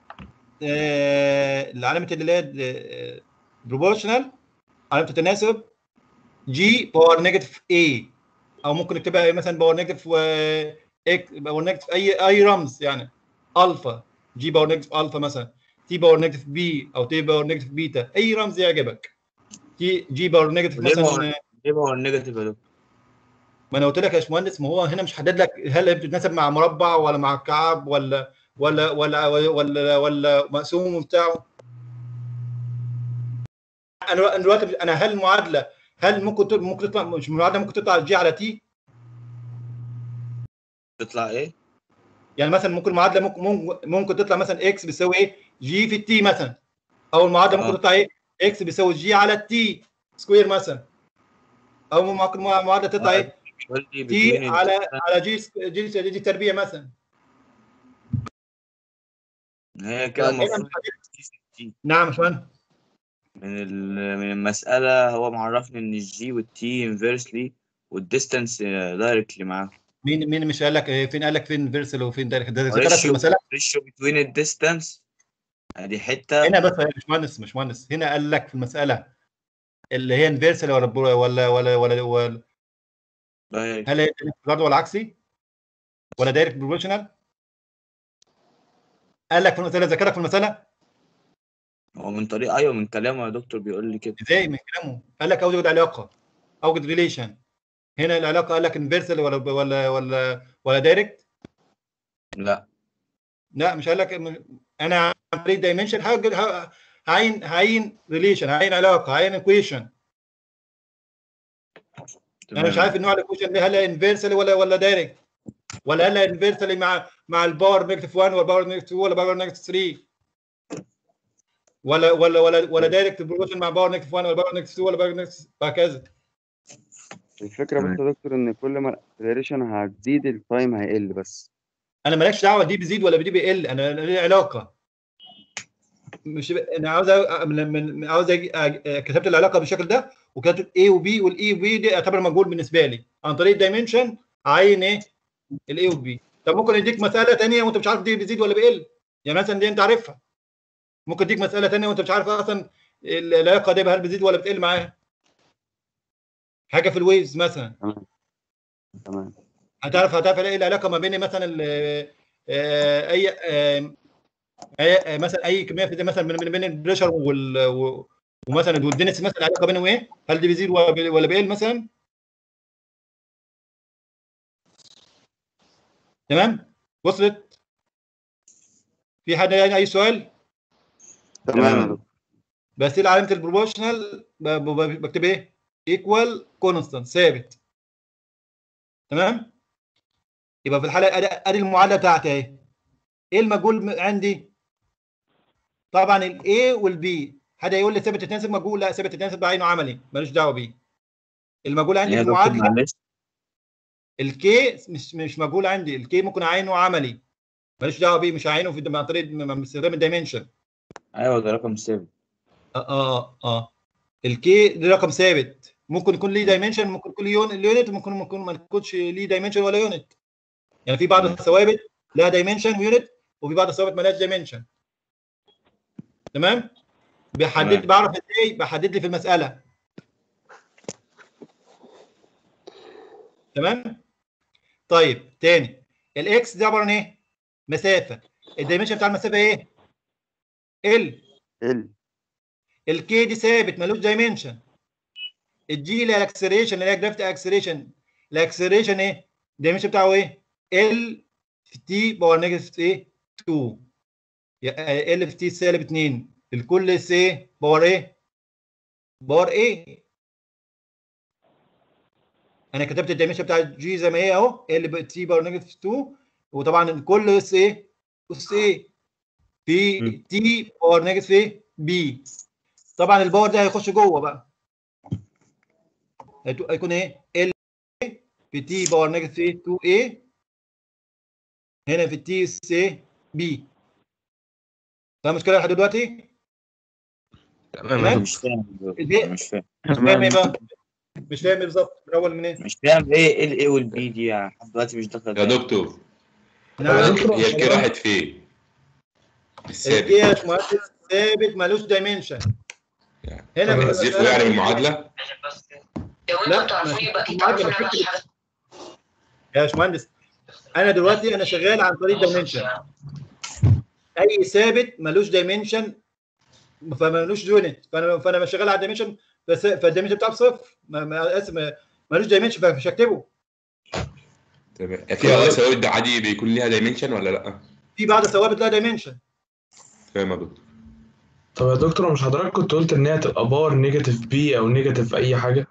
آه علامه اللي هي بروبورشنال علامه التناسب جي باور نيجاتيف اي او ممكن نكتبها إيه مثلا باور نيجاتيف و اكس باور نيجاتيف اي اي رمز يعني الفا جي باور نيجاتيف الفا مثلا تي باور نيجاتيف بي او تي باور نيجاتيف بيتا اي رمز يعجبك تي جي باور نيجاتيف ليه باور- مثلا ليه هو النيجاتيف يا دكتور؟ ما انا قلت لك يا باشمهندس ما هو هنا مش حدد لك هل هي بتتناسب مع مربع ولا مع كعب ولا ولا ولا ولا ولا مقسوم بتاعه انا أنا دلوقتي انا هل المعادله هل ممكن ت- ممكن تطلع مش المعادله ممكن تطلع جي على تي تطلع ايه؟ يعني مثلا ممكن المعادله ممكن ممكن, ممكن تطلع مثلا اكس بيساوي ايه جي في التي مثلا او المعادله ممكن آه. تطلع ايه اكس بيساوي جي على التي سكوير مثلا او ممكن المعادله تطلع ايه بيقول لي تي between على ال- على جي جي جي, جي تربيع مثلا هي كده هنا مش المفروض حدد- نعم يا باشمهندس من ال- من المسألة هو معرفني إن الجي والتي انفيرسلي والديستانس دايركتلي معاهم مين مين مش قال لك إيه، فين قال لك فين فيرسل وفين دايركت ده ذكرت في ريشيو المساله ريشيو بتوين الديستانس ادي حتة هنا بس يا باشمهندس مش مهندس هنا قال لك في المساله اللي هي انفيرسال ولا برو- ولا ولا ولا, ولا دايركت هل هي برضه ولا عكسي ولا دايركت بروبورشنال قال لك في المساله ذكرك في المساله هو من طريق ايوه من كلامه يا دكتور بيقول لي كده ازاي من كلامه قال لك اوجد علاقه اوجد ريليشن هنا العلاقه قال لك انفيرسال ولا ولا ولا ولا دايركت لا لا مش قال لك انا عن طريق دايمنشن هعين هعين ريليشن هعين علاقه هعين ايكويشن انا مش عارف النوع الايكويشن ده هل انفيرسال ولا ولا دايركت ولا هل انفيرسال مع مع الباور نيجاتيف 1 ولا باور نيجاتيف 2 ولا باور نيجاتيف 3 ولا ولا ولا ولا دايركت بروبورشن مع باور نيجاتيف 1 ولا باور نيجاتيف 2 ولا باور نيجاتيف وهكذا الفكرة بس يا دكتور إن كل ما الاكسلريشن هتزيد التايم هيقل بس انا مالكش دعوه دي بيزيد ولا دي بيقل انا أنا لي علاقه مش انا عاوز أ- من من عاوز أجي- أ- كتبت العلاقه بالشكل ده وكتبت A وبي والاي وبي دي يعتبر مجهول بالنسبه لي عن طريق دايمنشن عين ايه الاي والبي طب ممكن يديك مساله ثانيه وانت مش عارف دي بيزيد ولا بيقل يعني مثلا دي انت عارفها ممكن يديك مساله ثانيه وانت مش عارف اصلا العلاقه دي هل بتزيد ولا بتقل معاها حاجه في الويفز مثلا تمام هتعرف هتعرف ايه العلاقه ما بين مثلا ال- آه، اي آه، أي- مثلا اي كميه في مثلا بين بين البريشر وال و- ومثلا والدنس مثلا العلاقه بينهم ايه؟ هل دي بيزيد ولا بي- ولا بيقل مثلا؟ تمام وصلت في حد يعني اي سؤال تمام يا دكتور بس ايه علامه البروبورشنال ب- ب- بكتب ايه ايكوال كونستانت ثابت تمام يبقى في الحاله ادي ادي المعادله بتاعتي اهي ايه المجهول م- عندي طبعا الاي والبي حد يقول لي ثابت التناسب مجهول لا ثابت التناسب ده عينه عملي ملوش دعوه بيه المجهول عندي يا في دكتور المعادله معلش الكي مش مش مجهول عندي الكي ممكن اعينه عملي ماليش دعوه بيه مش هعينه في عن طريق م- م- استخدام الدايمنشن ايوه ده رقم ثابت اه اه اه الكي ده رقم ثابت ممكن يكون ليه دايمنشن ممكن يكون ليه يون- يونت ممكن ممكن ما يكونش ليه دايمنشن ولا يونت يعني في بعض الثوابت لها دايمنشن ويونت وفي بعض الثوابت مالهاش دايمنشن تمام بحدد تمام. بعرف ازاي بحدد لي في المساله تمام طيب تاني الاكس دي عباره عن ايه مسافه الدايمنشن بتاع المسافه ايه ال ال الكي دي ثابت ملوش دايمنشن الجي اللي هي الاكسلريشن اللي هي جرافيتي اكسلريشن الاكسلريشن ايه الدايمنشن بتاعه ايه ال في تي باور نيجاتيف ايه 2 ال في تي سالب 2 الكل اس ايه باور ايه باور ايه انا كتبت الدايمنشن بتاع الجي زي ما هي اهو ال في تي باور نيجاتيف 2 وطبعا الكل اس ايه اس ايه في تي باور نيجاتيف ايه بي طبعا الباور ده هيخش جوه بقى هيتو- هيكون ايه ال في تي باور نيجاتيف ايه 2 a هنا في التي اس ايه بي فاهم مشكله لحد دلوقتي؟ تمام مش فاهم إيه؟ مش فاهم مش فاهم ايه بقى؟ مش فاهم ايه بالظبط من اول من ايه؟ مش فاهم ايه الاي والبي دي يعني لحد دلوقتي مش داخل يا دماغي. دكتور نعم هي الكي راحت فين؟ الثابت الكي يا باشمهندس ثابت ملوش دايمنشن هنا في نزيفه المسألة يعني من دي- المعادله لا ما فيش المعادلة بتكتب- يا باشمهندس انا دلوقتي انا شغال عن طريق دايمنشن اي ثابت ملوش دايمنشن فملوش يونت فانا فانا مش شغال على الدايمنشن بس فالدايمنشن بتاعه بصفر ما- ما- اسف ما- ملوش دايمنشن فمش هكتبه تمام في بعض الثوابت ده عادي بيكون ليها دايمنشن ولا لا؟ في بعض الثوابت لها دايمنشن فاهم يا دكتور طب يا دكتور مش حضرتك كنت قلت ان هي تبقى باور نيجاتيف بي او نيجاتيف اي حاجه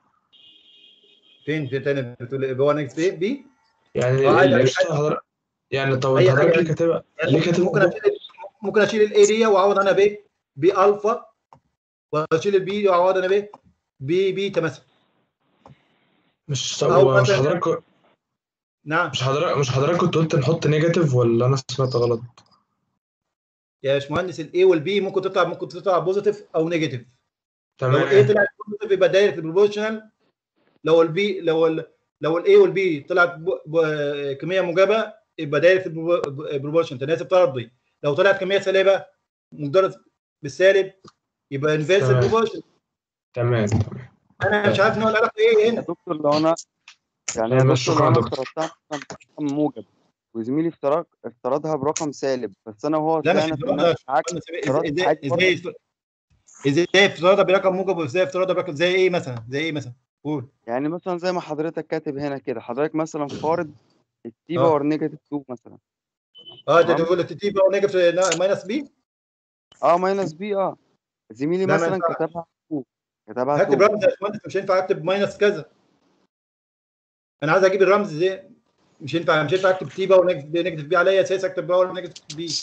فين في تاني بتقول إيه؟ هو نكست بي بي يعني آه، اللي أي مش حضرتك يعني طب أي انت حضرتك حاجة. ليه كاتبها يعني ليه ممكن كاتب ممكن اشيل ممكن اشيل الاي دي واعوض انا ب بي الفا واشيل البي واعوض انا ب بي بيتا مثلا مش طب أو مش مثلاً- حضرتك نعم مش حضرتك مش حضرتك كنت قلت نحط نيجاتيف ولا انا سمعت غلط يا باشمهندس الاي والبي ممكن تطلع ممكن تطلع بوزيتيف او نيجاتيف لو تمام الاي طلعت بوزيتيف يبقى دايركت بروبورشنال لو البي لو ال لو الاي والبي طلعت ب- ب- كميه موجبه يبقى دايركت بروبورشن تناسب طردي لو طلعت كميه سالبه مقدار بالسالب يبقى انفيرس تمام. بروبورشن تمام تمام انا مش عارف نوع العلاقه ايه يا هنا دكتور لو انا يعني يا تمام، دكتور شكراً لو يا انا دكتور. افترضتها مثلاً برقم موجب وزميلي افترض افترضها برقم سالب بس انا وهو لا مش طلعنا في افتراض نفس العكس افتراض ازاي عادي برضه. ازاي ازاي افتراضها برقم موجب وازاي افتراضها برقم زي ايه مثلا زي ايه مثلا قول يعني مثلا زي ما حضرتك كاتب هنا كده حضرتك مثلا فارض التي آه. باور نيجاتيف 2 مثلا اه انت تمام. تقول التي باور نيجاتيف ماينس بي اه ماينس بي اه زميلي لا، ما مثلا ينفعش. كتبها 2 كتبها هكتب 2 رمز يا باشمهندس مش هينفع اكتب ماينس كذا انا عايز اجيب الرمز زي مش ينفع مش ينفع اكتب تي باور نيجاتيف بي نيجاتيف بي على اي اساس اكتب باور نيجاتيف بي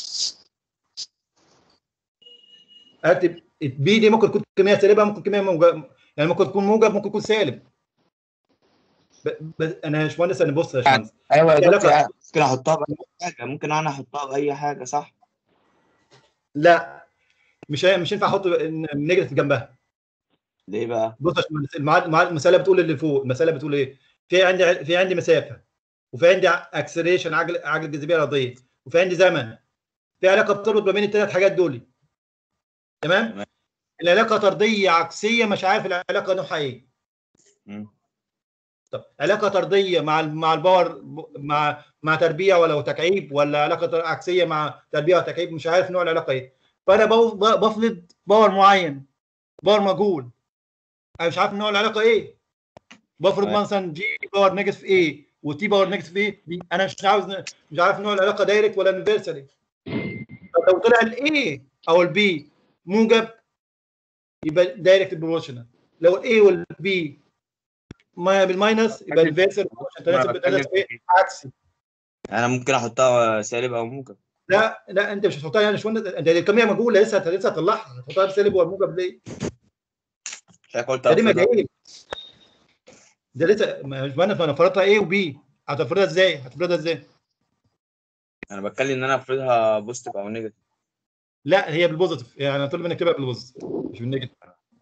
اكتب بي دي ممكن تكون كميه سالبه ممكن كميه موجب يعني ممكن تكون موجب ممكن تكون سالب ب- بس انا يا باشمهندس انا بص يا باشمهندس ايوه يا في دكتور علاقة- يعني ممكن احطها باي حاجه ممكن انا احطها باي حاجه صح لا مش هي- مش ينفع احط نيجاتيف جنبها ليه بقى بص يا باشمهندس المعاد- المعاد- المساله بتقول اللي فوق المساله بتقول ايه في عندي في عندي مسافه وفي عندي اكسلريشن عجل عجل الجاذبيه الارضيه وفي عندي زمن في علاقه بتربط ما بين الثلاث حاجات دول تمام تمام. العلاقه طرديه عكسيه مش عارف العلاقه نوعها ايه مم. طب علاقه طرديه مع ال- مع الباور مع مع تربيع ولا تكعيب ولا علاقه طر- عكسيه مع تربيع وتكعيب مش عارف نوع العلاقه ايه فانا بو- ب- بفرض باور معين باور مجهول انا مش عارف نوع العلاقه ايه بفرض تمام. مثلا جي باور نيجاتيف ايه وتي باور نيجاتيف ايه بي انا مش عاوز مش عارف نوع العلاقه دايركت ولا انفيرسالي طب لو طلع الاي او البي موجب يبقى دايركت بروبورشنال لو الاي والبي ما بالماينس يبقى الانفيرسال تناسب تناسب ايه عكسي انا ممكن احطها سالب او موجب لا لا انت مش هتحطها يعني شويه انت الكميه مجهوله لسه لسه هتطلعها هتحطها بسالب ولا موجب ليه؟ شايف قلت ده دي أفرضها. مجاهيل ده لسه ما- مش معنى انا فرضتها ايه وبي هتفرضها ازاي؟ هتفرضها ازاي؟ انا بتكلم ان انا افرضها بوزيتيف او نيجاتيف لا هي بالبوزيتيف يعني انا طالب منك تبقى بالبوزيتيف مش بالنيجاتيف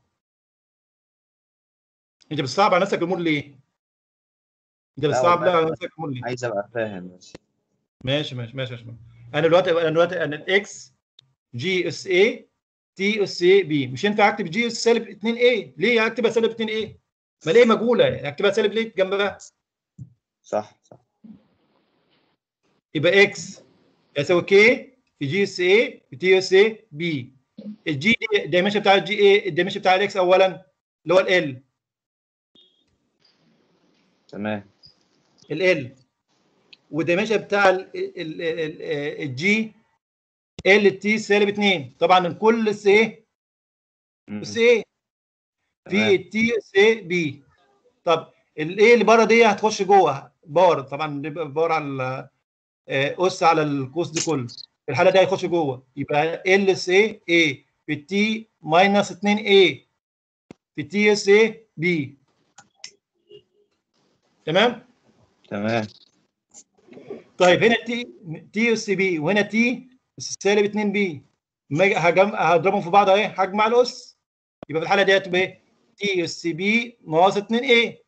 انت بتصعب على نفسك الامور ليه؟ انت لا بتصعب والله لا على نفسك الامور ليه؟ عايز ابقى فاهم بس ماشي ماشي ماشي ماشي انا دلوقتي انا دلوقتي انا الاكس جي اس اي تي اس اي بي مش ينفع اكتب جي اس سالب 2 اي ليه اكتبها سالب 2 اي ما ليه مجهوله يعني اكتبها سالب ليه جنبها صح صح يبقى اكس يساوي كي في جي اس اي في تي اس اي بي الجي الدايمنشن بتاع الجي اي الدايمنشن بتاع الاكس اولا اللي هو ال تمام ال والدايمنشن بتاع الجي ال تي سالب 2 طبعا من كل اس ايه اس ايه في تي اس ايه بي طب الايه اللي بره دي هتخش جوه بار طبعا بيبقى بار على آه، اس على القوس دي كله في الحاله دي هيخش جوه يبقى ال اس اي اي في التي ماينس 2 اي في تي اس اي بي تمام تمام طيب هنا تي تي اس بي وهنا تي سالب 2 بي لما أجي هجمع هضربهم في بعض اهي هجمع الاس يبقى في الحاله دي هتبقى ايه؟ تي اس بي ناقص 2 اي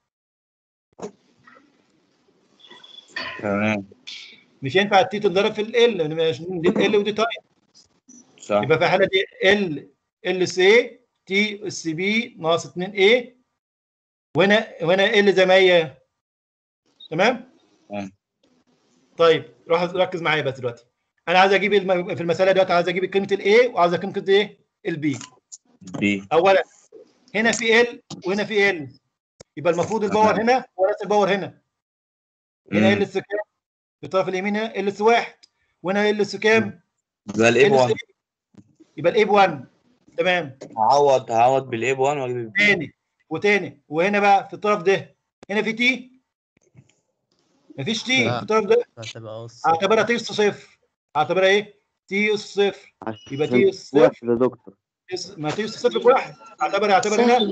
تمام مش ينفع التي تنضرب في ال لان مش- دي ال ودي تايم صح يبقى في الحاله دي ال ال سي تي اس بي ناقص 2 اي وهنا وهنا ال زي ما هي تمام؟ تمام. طيب روح ركز معايا بس دلوقتي انا عايز اجيب الم... في المساله دلوقتي عايز اجيب قيمه الاي وعايز اجيب قيمه ايه؟ البي بي اولا هنا في ال وهنا في ال يبقى المفروض الباور هنا هو نفس الباور هنا هنا مم. ال اس كام في الطرف اليمين هنا ال اس واحد وهنا ال اس كام يبقى الايه ال اس 1 يبقى الاي ب 1 تمام هعوض هعوض بالايه 1 واجيب البي تاني وتاني وهنا بقى في الطرف ده هنا في تي مفيش تي لا. في الطرف ده هتبقى أس اعتبرها تي اس صفر اعتبرها ايه؟ تي اس صفر يبقى تي عشان اس صفر واحد يا دكتور تي- ما تي اس صفر بواحد اعتبر اعتبر هنا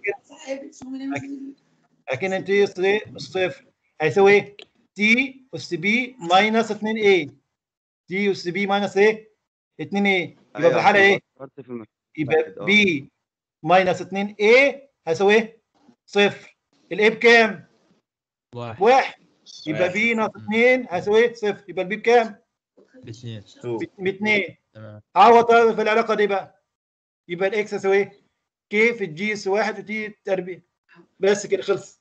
لكن انت تي اس ايه صفر هيساوي ايه؟ تي اس بي ماينس 2 اي تي اس بي ماينس ايه؟ 2 اي يبقى في الحاله ايه؟ فكرت في المك... يبقى واحد، اه. بي ماينس 2 اي هيساوي ايه؟ صفر الاي بكام؟ واحد واحد يبقى واحد. بي ناقص 2 هيساوي ايه؟ صفر يبقى البي بكام؟ اثنين ب 2 تمام عوض في العلاقه دي بقى يبقى الاكس هيساوي ايه؟ كي في الجي اس واحد وتي تربيع بس كده خلص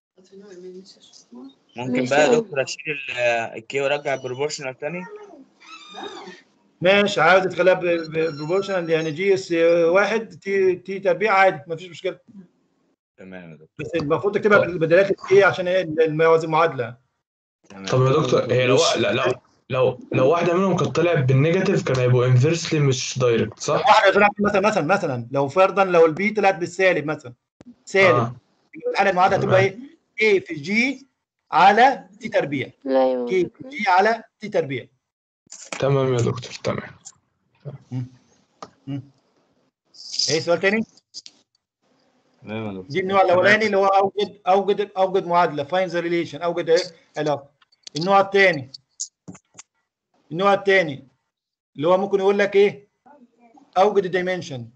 ممكن بقى يا دكتور اشيل ال- الكي وارجع البروبورشنال تاني ماشي عاوز تخليها بروبورشنال يعني جي اس واحد تي تي تربيع عادي مفيش مشكله تمام يا دكتور بس المفروض تكتبها بالبدلات ايه عشان ايه الموازين المعادله تمام طب يا دكتور هي لو لا لو لو لو واحده منهم كانت طلعت بالنيجاتيف كان هيبقوا انفرسلي مش دايركت صح؟ واحده طلعت مثلا مثلا مثلا لو فرضا لو البي طلعت بالسالب مثلا سالب آه. يبقى الحاله المعادله تبقى ايه؟ ايه في جي على تي تربيع لا يا كي في جي على تي تربيع تمام يا دكتور تمام ايه سؤال تاني؟ تمام يا دكتور دي النوع الاولاني اللي هو اوجد اوجد اوجد معادله فاين ذا ريليشن اوجد ايه علاقه النوع الثاني النوع الثاني اللي هو ممكن يقول لك ايه اوجد الدايمنشن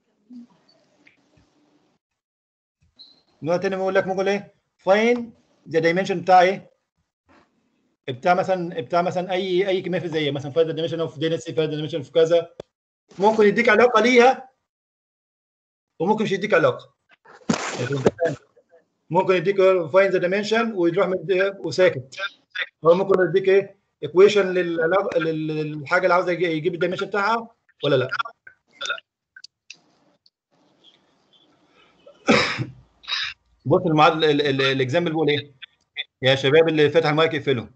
النوع الثاني بيقول لك ممكن ايه فاين ذا دايمنشن بتاع ايه بتاع مثلا بتاع مثلا اي اي كميه فيزيائيه مثلا فاين ذا دايمنشن اوف دينسي فاين ذا دايمنشن في كذا ممكن يديك علاقه ليها وممكن مش يديك علاقه ممكن يديك فاين ذا دايمنشن ويروح مد- وساكت هو ممكن يديك ايه ايكويشن للحاجه اللي عاوز يجيب الدايمنشن بتاعها ولا لا بص المعادله الاكزامبل بيقول ايه يا شباب اللي فاتح المايك يقفله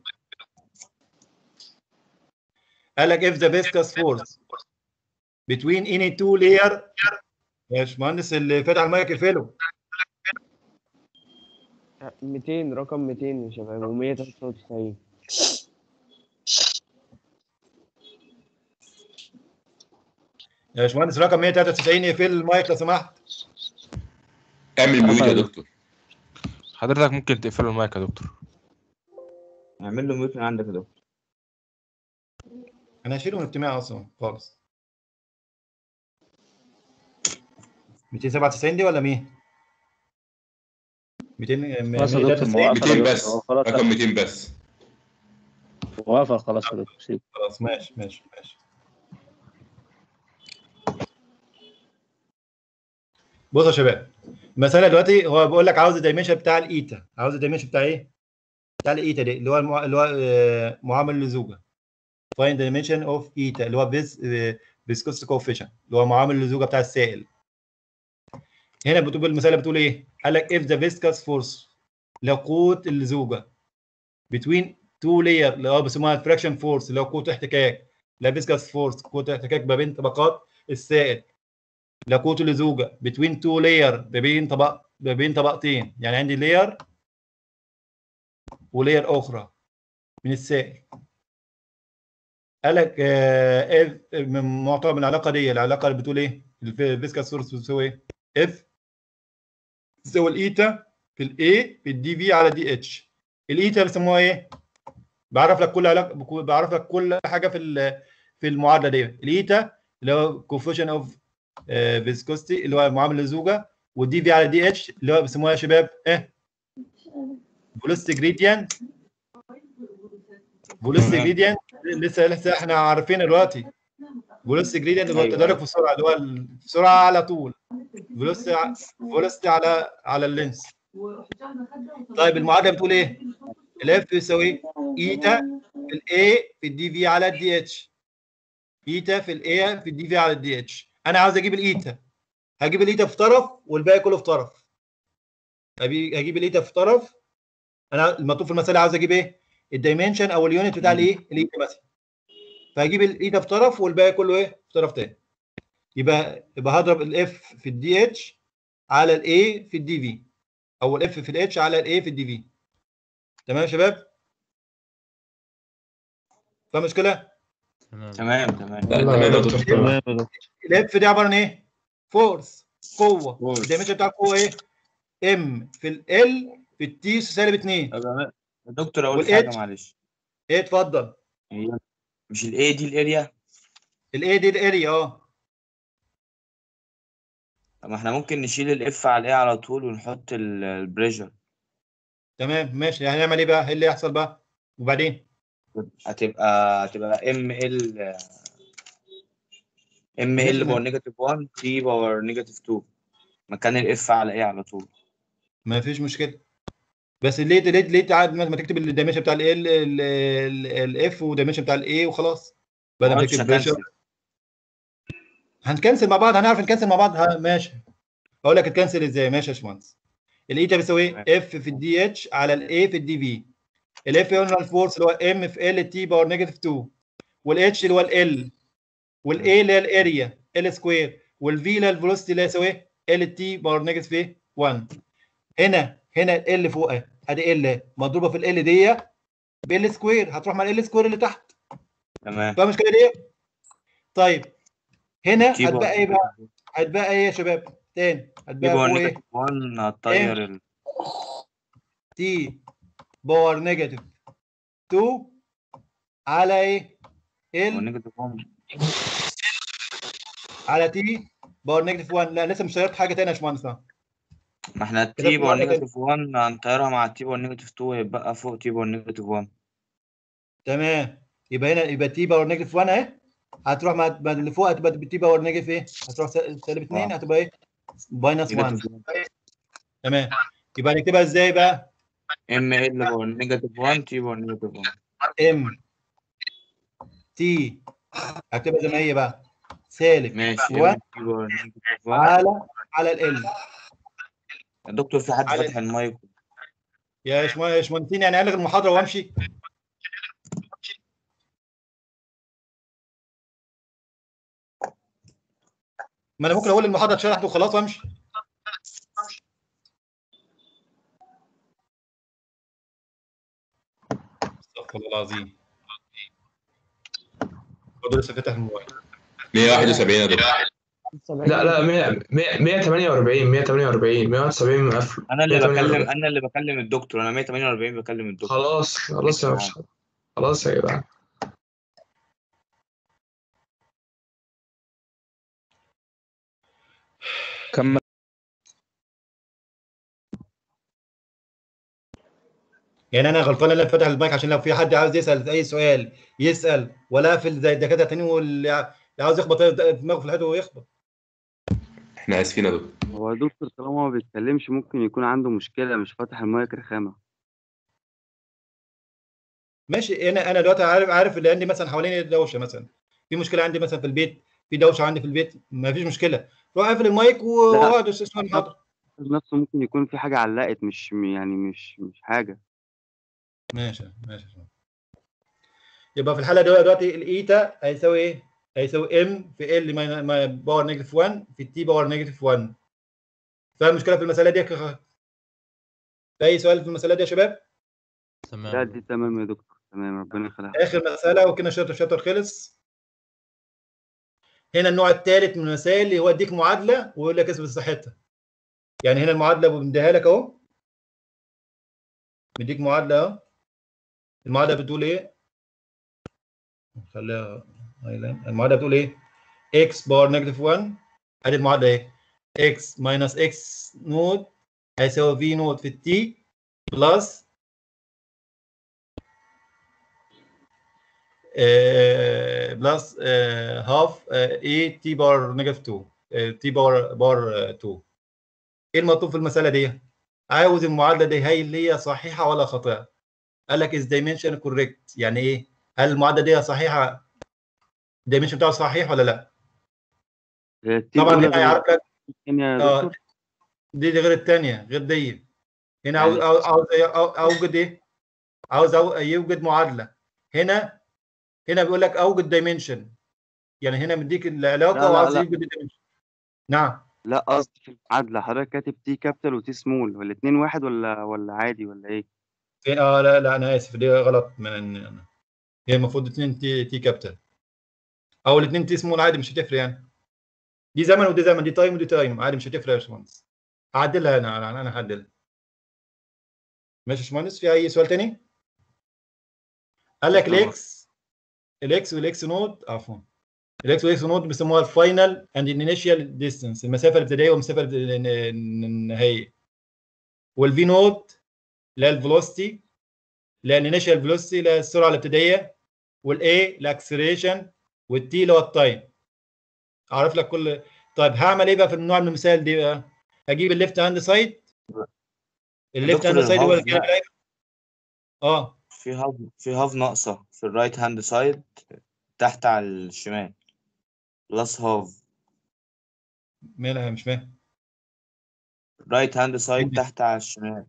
قال لك if the viscous force between any two layer يا باشمهندس اللي فاتح المايك يقفله 200 رقم 200 يا شباب و193 يا باشمهندس رقم 193 يقفل المايك لو سمحت اعمل ميوت يا دكتور حضرتك ممكن تقفل المايك يا دكتور اعمل له ميوت من عندك يا دكتور انا هشيله من الاجتماع اصلا خالص 297 دي ولا مين؟ 200 خلاص يا دكتور موقفة 200 يا بس دكتور. خلاص رقم 200 بس موافق خلاص يا دكتور سيب خلاص ماشي ماشي ماشي بصوا يا شباب المسألة دلوقتي هو بيقول لك عاوز الدايمنشن بتاع الايتا عاوز الدايمنشن بتاع ايه؟ بتاع الايتا دي اللي هو المع... اللي هو آه، معامل للزوجة find the dimension of ايتا اللي هو بيز viscosity coefficient اللي هو معامل للزوجة بتاع السائل هنا بتقول المسألة بتقول ايه؟ قال لك if the viscous force لو قوة الزوجة between two layer اللي هو بيسموها friction force اللي هو قوة احتكاك لا viscous force قوة احتكاك ما بين طبقات السائل لا قوة اللزوجة between two layer ما بين طبق ما بين طبقتين يعني عندي layer ولاير أخرى من السائل قال لك آه if من معطى من العلاقة دي العلاقة اللي بتقول ايه؟ الفيسكاس فورس بتساوي ايه؟ اف تساوي الايتا في الاي في الدي في على دي اتش الايتا بيسموها ايه؟ بعرف لك كل علاقه بعرف لك كل حاجه في ال- في المعادله دي الايتا اللي هو كوفيشن اوف فيسكوستي اللي هو معامل الزوجه والدي في على دي اتش اللي هو بيسموها يا شباب ايه؟ فولوستي جريدينت فولوستي جريدينت لسه لسه احنا عارفين دلوقتي فولوستي جريدينت اللي هو أيوة. التدرج في السرعه اللي هو السرعه على طول فولوستي فولوستي على على اللينس طيب المعادله بتقول ايه؟ الاف يساوي ايتا في الاي في الدي في على الدي اتش ايتا في الاي في الدي في على الدي اتش انا عاوز اجيب الايتا هجيب الايتا في طرف والباقي كله في طرف هجيب هجيب الايتا في طرف انا المطلوب في المساله عاوز اجيب ايه الدايمنشن او اليونت بتاع الايه الايتا مثلا فهجيب الايتا في طرف والباقي كله ايه في طرف تاني يبقى يبقى هضرب الاف في الدي اتش على الاي في الدي في او الاف في الاتش على الاي في الدي في تمام يا شباب فاهم مشكله تمام تمام تمام يا دكتور تمام يا دكتور الاف دي عباره عن ايه فورس قوه فورس. الدايمنشن بتاع القوه ايه ام في ال في التي سالب 2 طب يا دكتور اقول والإتش؟ حاجه معلش ايه اتفضل هي مش الاي دي الاريا الاي دي الاريا اه طب ما احنا ممكن نشيل الاف على الاي على طول ونحط البريشر تمام ماشي يعني هنعمل ايه بقى ايه اللي يحصل بقى وبعدين هتبقى هتبقى ام ال ام ال باور نيجاتيف 1 تي باور نيجاتيف 2 مكان الاف على ايه على طول ما فيش مشكله بس ليه ليه ليه تعال ما تكتب الدايمنشن بتاع ال الاف والدايمنشن بتاع الاي وخلاص بدل ما ما قلتش تكتب بريشر أكنسل. هنكنسل مع بعض هنعرف نكنسل مع بعض ها ماشي اقول لك تكنسل ازاي ماشي يا باشمهندس الايتا بيساوي اف في الدي اتش على الاي في الدي في الاف قلنا الفورس اللي هو ام في ال تي باور نيجاتيف 2 والاتش اللي هو ال والاي اللي هي الاريا ال سكوير والفي اللي هي الفيلوسيتي اللي هي ال تي باور نيجاتيف ايه 1 هنا هنا ال فوق ادي ال مضروبه في ال دي بال سكوير هتروح مع ال سكوير اللي تحت تمام فاهم المشكله دي طيب هنا تي باور هتبقى ايه بقى هتبقى ايه يا شباب تاني تي هتبقى باور فوق ايه نيجاتيف 1 هتطير ال تي باور نيجاتيف 2 على ايه باور ال نيجاتيف 1 على تي باور نيجاتيف 1 لا لسه مش غيرت حاجه تانية يا باشمهندس ما احنا كده التي في باور معادلة نيجاتيف 1 هنطيرها مع التي باور نيجاتيف 2 هيبقى فوق تي باور نيجاتيف 1 تمام يبقى هنا يبقى تي باور نيجاتيف 1 اهي هتروح مع مع اللي فوق هتبقى تي باور نيجاتيف ايه هتروح سالب 2 آه. هتبقى ايه ماينس 1 نيجاتيف 1 تمام يبقى نكتبها ازاي بقى ام ال باور نيجاتيف 1 تي باور نيجاتيف 1 ام تي هكتبها زي ما هي بقى سالب ماشي 1 ام تي باور نيجاتيف 1 على على ال يا دكتور في حد على- فاتح المايك يا باشمهندس- يا باشمهندسين يعني الغي المحاضره وامشي ما انا ممكن اقول المحاضره اتشرحت وخلاص وامشي استغفر الله العظيم برضه لسه فاتح الموبايل 171 يا دكتور لا لا 100 100 148 148 171 مقفل انا اللي 148. بكلم انا اللي بكلم الدكتور انا 148 بكلم الدكتور خلاص خلاص يا باشا خلاص يا جدعان كمل يعني انا غلطان اللي أنا فاتح المايك عشان لو في حد عاوز يسال اي سؤال يسال ولا في زي الدكاتره التانيين واللي عاوز يخبط دماغه في الحيط ويخبط احنا اسفين يا دكتور هو يا دكتور طالما ما بيتكلمش ممكن يكون عنده مشكلة مش فاتح المايك رخامة ماشي انا انا دلوقتي عارف عارف اللي عندي مثلا حوالين الدوشه مثلا في مشكله عندي مثلا في البيت في دوشه عندي في البيت ما فيش مشكله روح اقفل المايك واقعد اسمع المحاضره نفسه ممكن يكون في حاجة علقت مش يعني مش مش حاجة ماشي ماشي يبقى في الحاله دلوقتي دلوقتي الايتا هيساوي ايه؟ هيساوي ام في ال ماي باور نيجاتيف 1 في تي باور نيجاتيف 1 فاهم المشكله في المساله دي يا كخ- في اي سؤال في المساله دي يا شباب؟ لا دي تمام يا دكتور تمام ربنا يخليها اخر مساله وكده شاطر شاطر خلص هنا النوع الثالث من المسائل اللي هو يديك معادله ويقول لك اثبت صحتها يعني هنا المعادله بمديها لك اهو مديك معادله اهو المعادله بتقول ايه خليها highlight. المعادله بتقول ايه x باور نيجاتيف 1 ادي المعادله ايه x ماينس x نود هيساوي v نود في التي بلس بلس هاف اي تي باور نيجاتيف 2 تي باور باور 2 ايه المطلوب في المساله دي؟ عاوز المعادله دي هي اللي هي صحيحه ولا خاطئه؟ قال لك از دايمنشن كوريكت يعني ايه؟ هل المعادله دي صحيحه الدايمنشن بتاعها صحيح ولا لا؟ هي التي طبعا الأولى هنا غير هيعرف لك الثانية يا اه دكتور دي, دي غير الثانيه غير دي هنا عاوز عاوز عاوز عاوز- اوجد ايه؟ عاوز أو- يوجد معادله هنا هنا بيقول لك اوجد دايمنشن يعني هنا مديك العلاقه لا، لا، وعاوز لا. يوجد الدايمنشن نعم لا قصدي في المعادلة حضرتك كاتب تي كابيتال وتي سمول والاتنين واحد ولا ولا عادي ولا ايه؟ فين اه لا لا انا اسف دي غلط من أنا. هي المفروض اتنين تي تي كابيتال او الاثنين تي سمول عادي مش هتفرق يعني دي زمن ودي زمن دي تايم ودي تايم عادي مش هتفرق يا باشمهندس هعدلها انا انا انا هعدلها ماشي يا باشمهندس في اي سؤال تاني؟ قال لك الاكس الاكس والاكس نود عفوا الاكس والاكس نود بيسموها الفاينل اند انيشال ديستانس المسافه الابتدائيه والمسافه الابت- النهائيه والفي نود اللي هي الفيلوسيتي اللي هي الانيشال فيلوسيتي اللي هي السرعه الابتدائيه والاي الاكسلريشن والتي اللي هو التايم اعرف لك كل طيب هعمل ايه بقى في النوع من المثال دي بقى هجيب الليفت هاند سايد الليفت هاند دكتور سايد هو الهاف الجانب ده- الايمن اه في هاف في هاف ناقصة في الرايت هاند سايد تحت على الشمال بلس هاف مالها مش فاهم رايت هاند سايد تحت على الشمال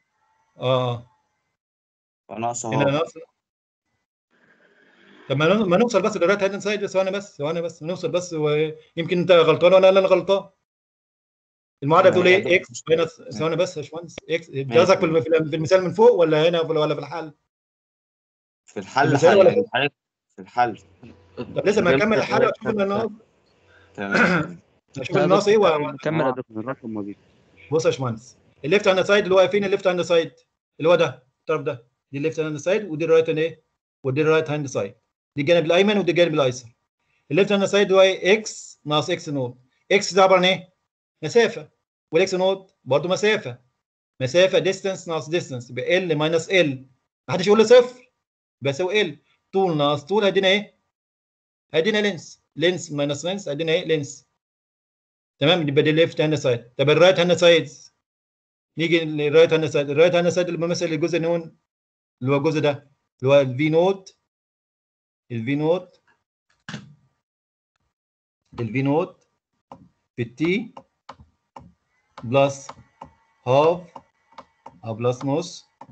اه فناقصة هنا هاف ناقص طب ما نو- ما نوصل بس للرايت هاند سايد ثواني بس ثواني بس نوصل بس ويمكن انت غلطان ولا انا غلطان المعادله بتقول ايه اكس ماينس ثواني بس يا باشمهندس اكس انت قصدك في الم- في المثال من فوق ولا هنا ولا في الحل؟ في الحل المثال حل ولا يعني حضرتك في الحل طب لسه ما نكمل الحل واشوف اللي ناقص تمام اشوف اللي ناقص ايه و- كمل يا دكتور الرقم ما بص يا باشمهندس الليفت هاند سايد اللي هو فين الليفت هاند سايد اللي هو ده الطرف ده دي الليفت هاند سايد ودي الرايت هاند ايه ودي الرايت هاند سايد دي الجانب الايمن ودي الجانب الايسر الليفت هاند سايد هو ايه اكس ناقص اكس نود اكس ده عباره عن ايه مسافه والاكس نود برضه مسافه مسافه ديستانس ناقص ديستانس يبقى ال ماينس ال ما حدش يقول لي صفر بيساوي ال طول ناقص طول هيدينا ايه هيدينا لينس لينس ماينس لينس هيدينا ايه لينس تمام يبقى دي الليفت هاند سايد طب الرايت هاند سايد نيجي للرايت هاند سايد الرايت هاند سايد اللي بيمثل الجزء نون اللي هو الجزء ده اللي هو الفي نوت الفي نوت الفي نوت في التي بلس هاف او بلس نص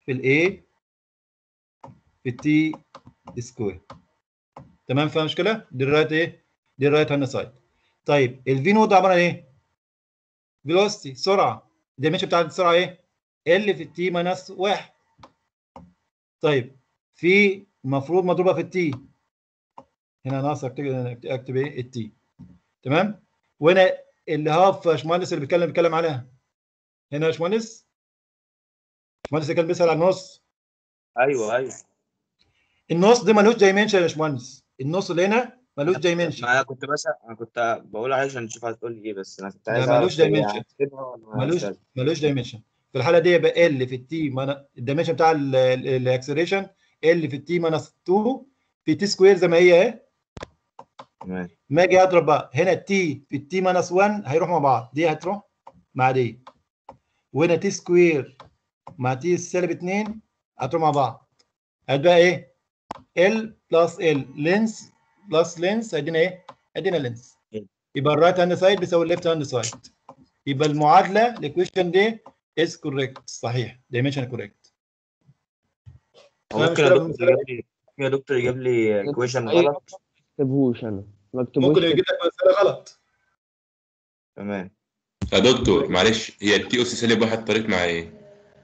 في الاي في التي سكوير تمام فيها مشكله دي الرايت ايه دي الرايت هاند سايد طيب الفي نود عباره عن ايه فيلوسيتي سرعه الدايمنشن بتاعت السرعه ايه ال في التي ماينس 1 طيب في المفروض مضروبه في التي هنا ناقص اكتب اكتب ايه التي تمام وهنا اللي هاف يا باشمهندس اللي بيتكلم بيتكلم عليها هنا يا باشمهندس باشمهندس اللي كان بيسال على النص ايوه ايوه النص ده ملوش دايمنشن يا باشمهندس النص اللي هنا ملوش دايمنشن ما انا كنت بس انا كنت بقول عليه عشان نشوف هتقول لي ايه بس انا كنت لا، عايز ملوش اعرف هي dimension. هتفيدها ولا ملوش ملهاش ملوش دايمنشن في الحاله دي يبقى ال في التي الدايمنشن بتاع الاكسلريشن ال في التي ماينس 2 في تي سكوير زي ما هي اهي تمام ما اجي اضرب بقى هنا التي في التي ماينس 1 هيروح مع بعض دي هتروح مع دي وهنا تي سكوير مع تي سالب 2 هتروح مع بعض هتبقى ايه ال بلس ال لينس بلس لينس هيدينا ايه هيدينا لينس يبقى الرايت هاند سايد بيساوي الليفت هاند سايد يبقى المعادله الايكويشن دي از كوريكت صحيح دايمنشن كوريكت هو ممكن يا دكتور يجيب لي يا دكتور يجيب لي كويشن أي غلط ما اكتبهوش انا ما اكتبهوش ممكن يجيب لك مساله غلط تمام يا دكتور معلش هي التي اس سالب واحد طريق مع ايه؟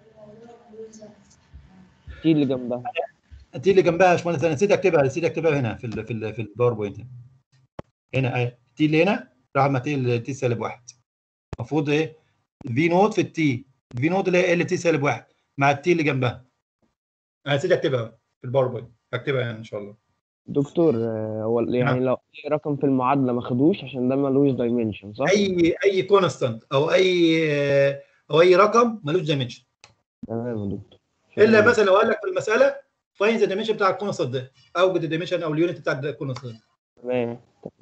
تي اللي جنبها دي اللي جنبها يا باشمهندس انا نسيت اكتبها نسيت اكتبها هنا في ال في ال في الباوربوينت هنا اهي تي اللي هنا راح مع تي تي سالب واحد المفروض ايه في نوت في التي في نوت اللي هي ال تي سالب واحد مع التي اللي جنبها انا نسيت اكتبها في الباوربوينت هكتبها يعني ان شاء الله دكتور آه، هو يعني لو اي رقم في المعادله ما خدوش عشان ده ملوش دايمنشن صح؟ اي اي كونستانت او اي او اي رقم ملوش دايمنشن تمام يا دكتور الا مثلا لو قال لك في المساله فاين ذا دايمنشن بتاع الكونستانت ده اوجد الدايمنشن او اليونت بتاع الكونستانت تمام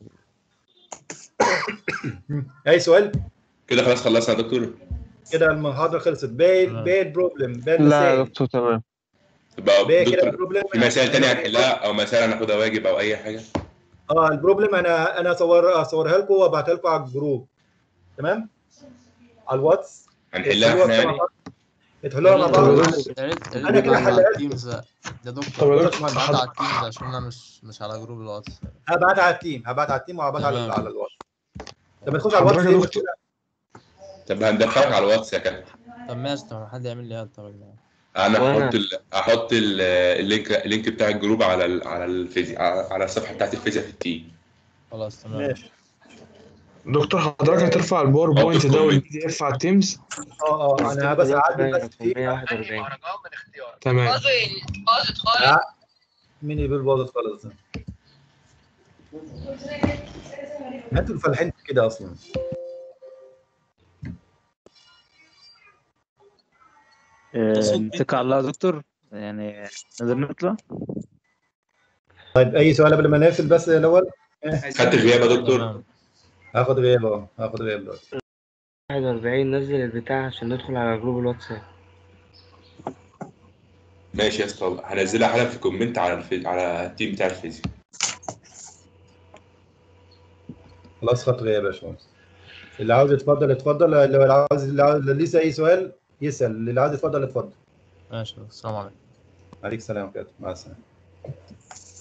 اي سؤال كده خلاص خلصنا يا دكتور كده المحاضره خلصت باقي باقي البروبلم باقي لا يا المسائل دكتور تمام يبقى باقي كده دكتور البروبلم في مسائل تانية هنحلها او مسائل هناخدها واجب او اي حاجه اه البروبلم انا انا اصور اصورها لكم وابعتها لكم على الجروب تمام على الواتس هنحلها احنا يعني ادخلوها مع بعض انا كده حلها لكم. التيمز يا دكتور طب يا بص دكتور، ابعت حض- على التيمز عشان انا مش مش على جروب الواتس هبعتها على التيم هبعتها على التيم وهبعتها على تمام. على الواتس طب نخش على الواتس حضرتك ليه يا المشكله طب هندخلك على الواتس يا كابتن طب ماشي طب حد يعمل لي هاد طب يا جدعان انا وأنا- هحط ال... هحط ال... اللينك اللينك بتاع الجروب على ال... على الفيزياء على على الصفحه بتاعت الفيزياء في التيم خلاص تمام ماشي دكتور حضرتك هترفع الباوربوينت ده والبي دي اف على التيمز اه اه انا بس هعدل بس في 141 تمام ع- مين اللي بيقول باظت خالص ده؟ انتوا الفلاحين كده اصلا آه، نتكل على الله يا دكتور يعني نقدر نطلع طيب اي سؤال قبل ما نقفل بس الاول خدت غياب يا دكتور تمام هاخد غياب اه هاخد غياب دلوقتي 41 نزل البتاع عشان ندخل على جروب الواتساب ماشي يا اسطى هنزلها حالا في كومنت على الفي... على التيم بتاع الفيزياء خلاص خدت غياب يا باشمهندس اللي عاوز يتفضل يتفضل اللي عاوز اللي عاوز اللي لسه اي سؤال يسال اللي عاوز يتفضل يتفضل ماشي السلام عليكم عليك السلام كده مع السلامه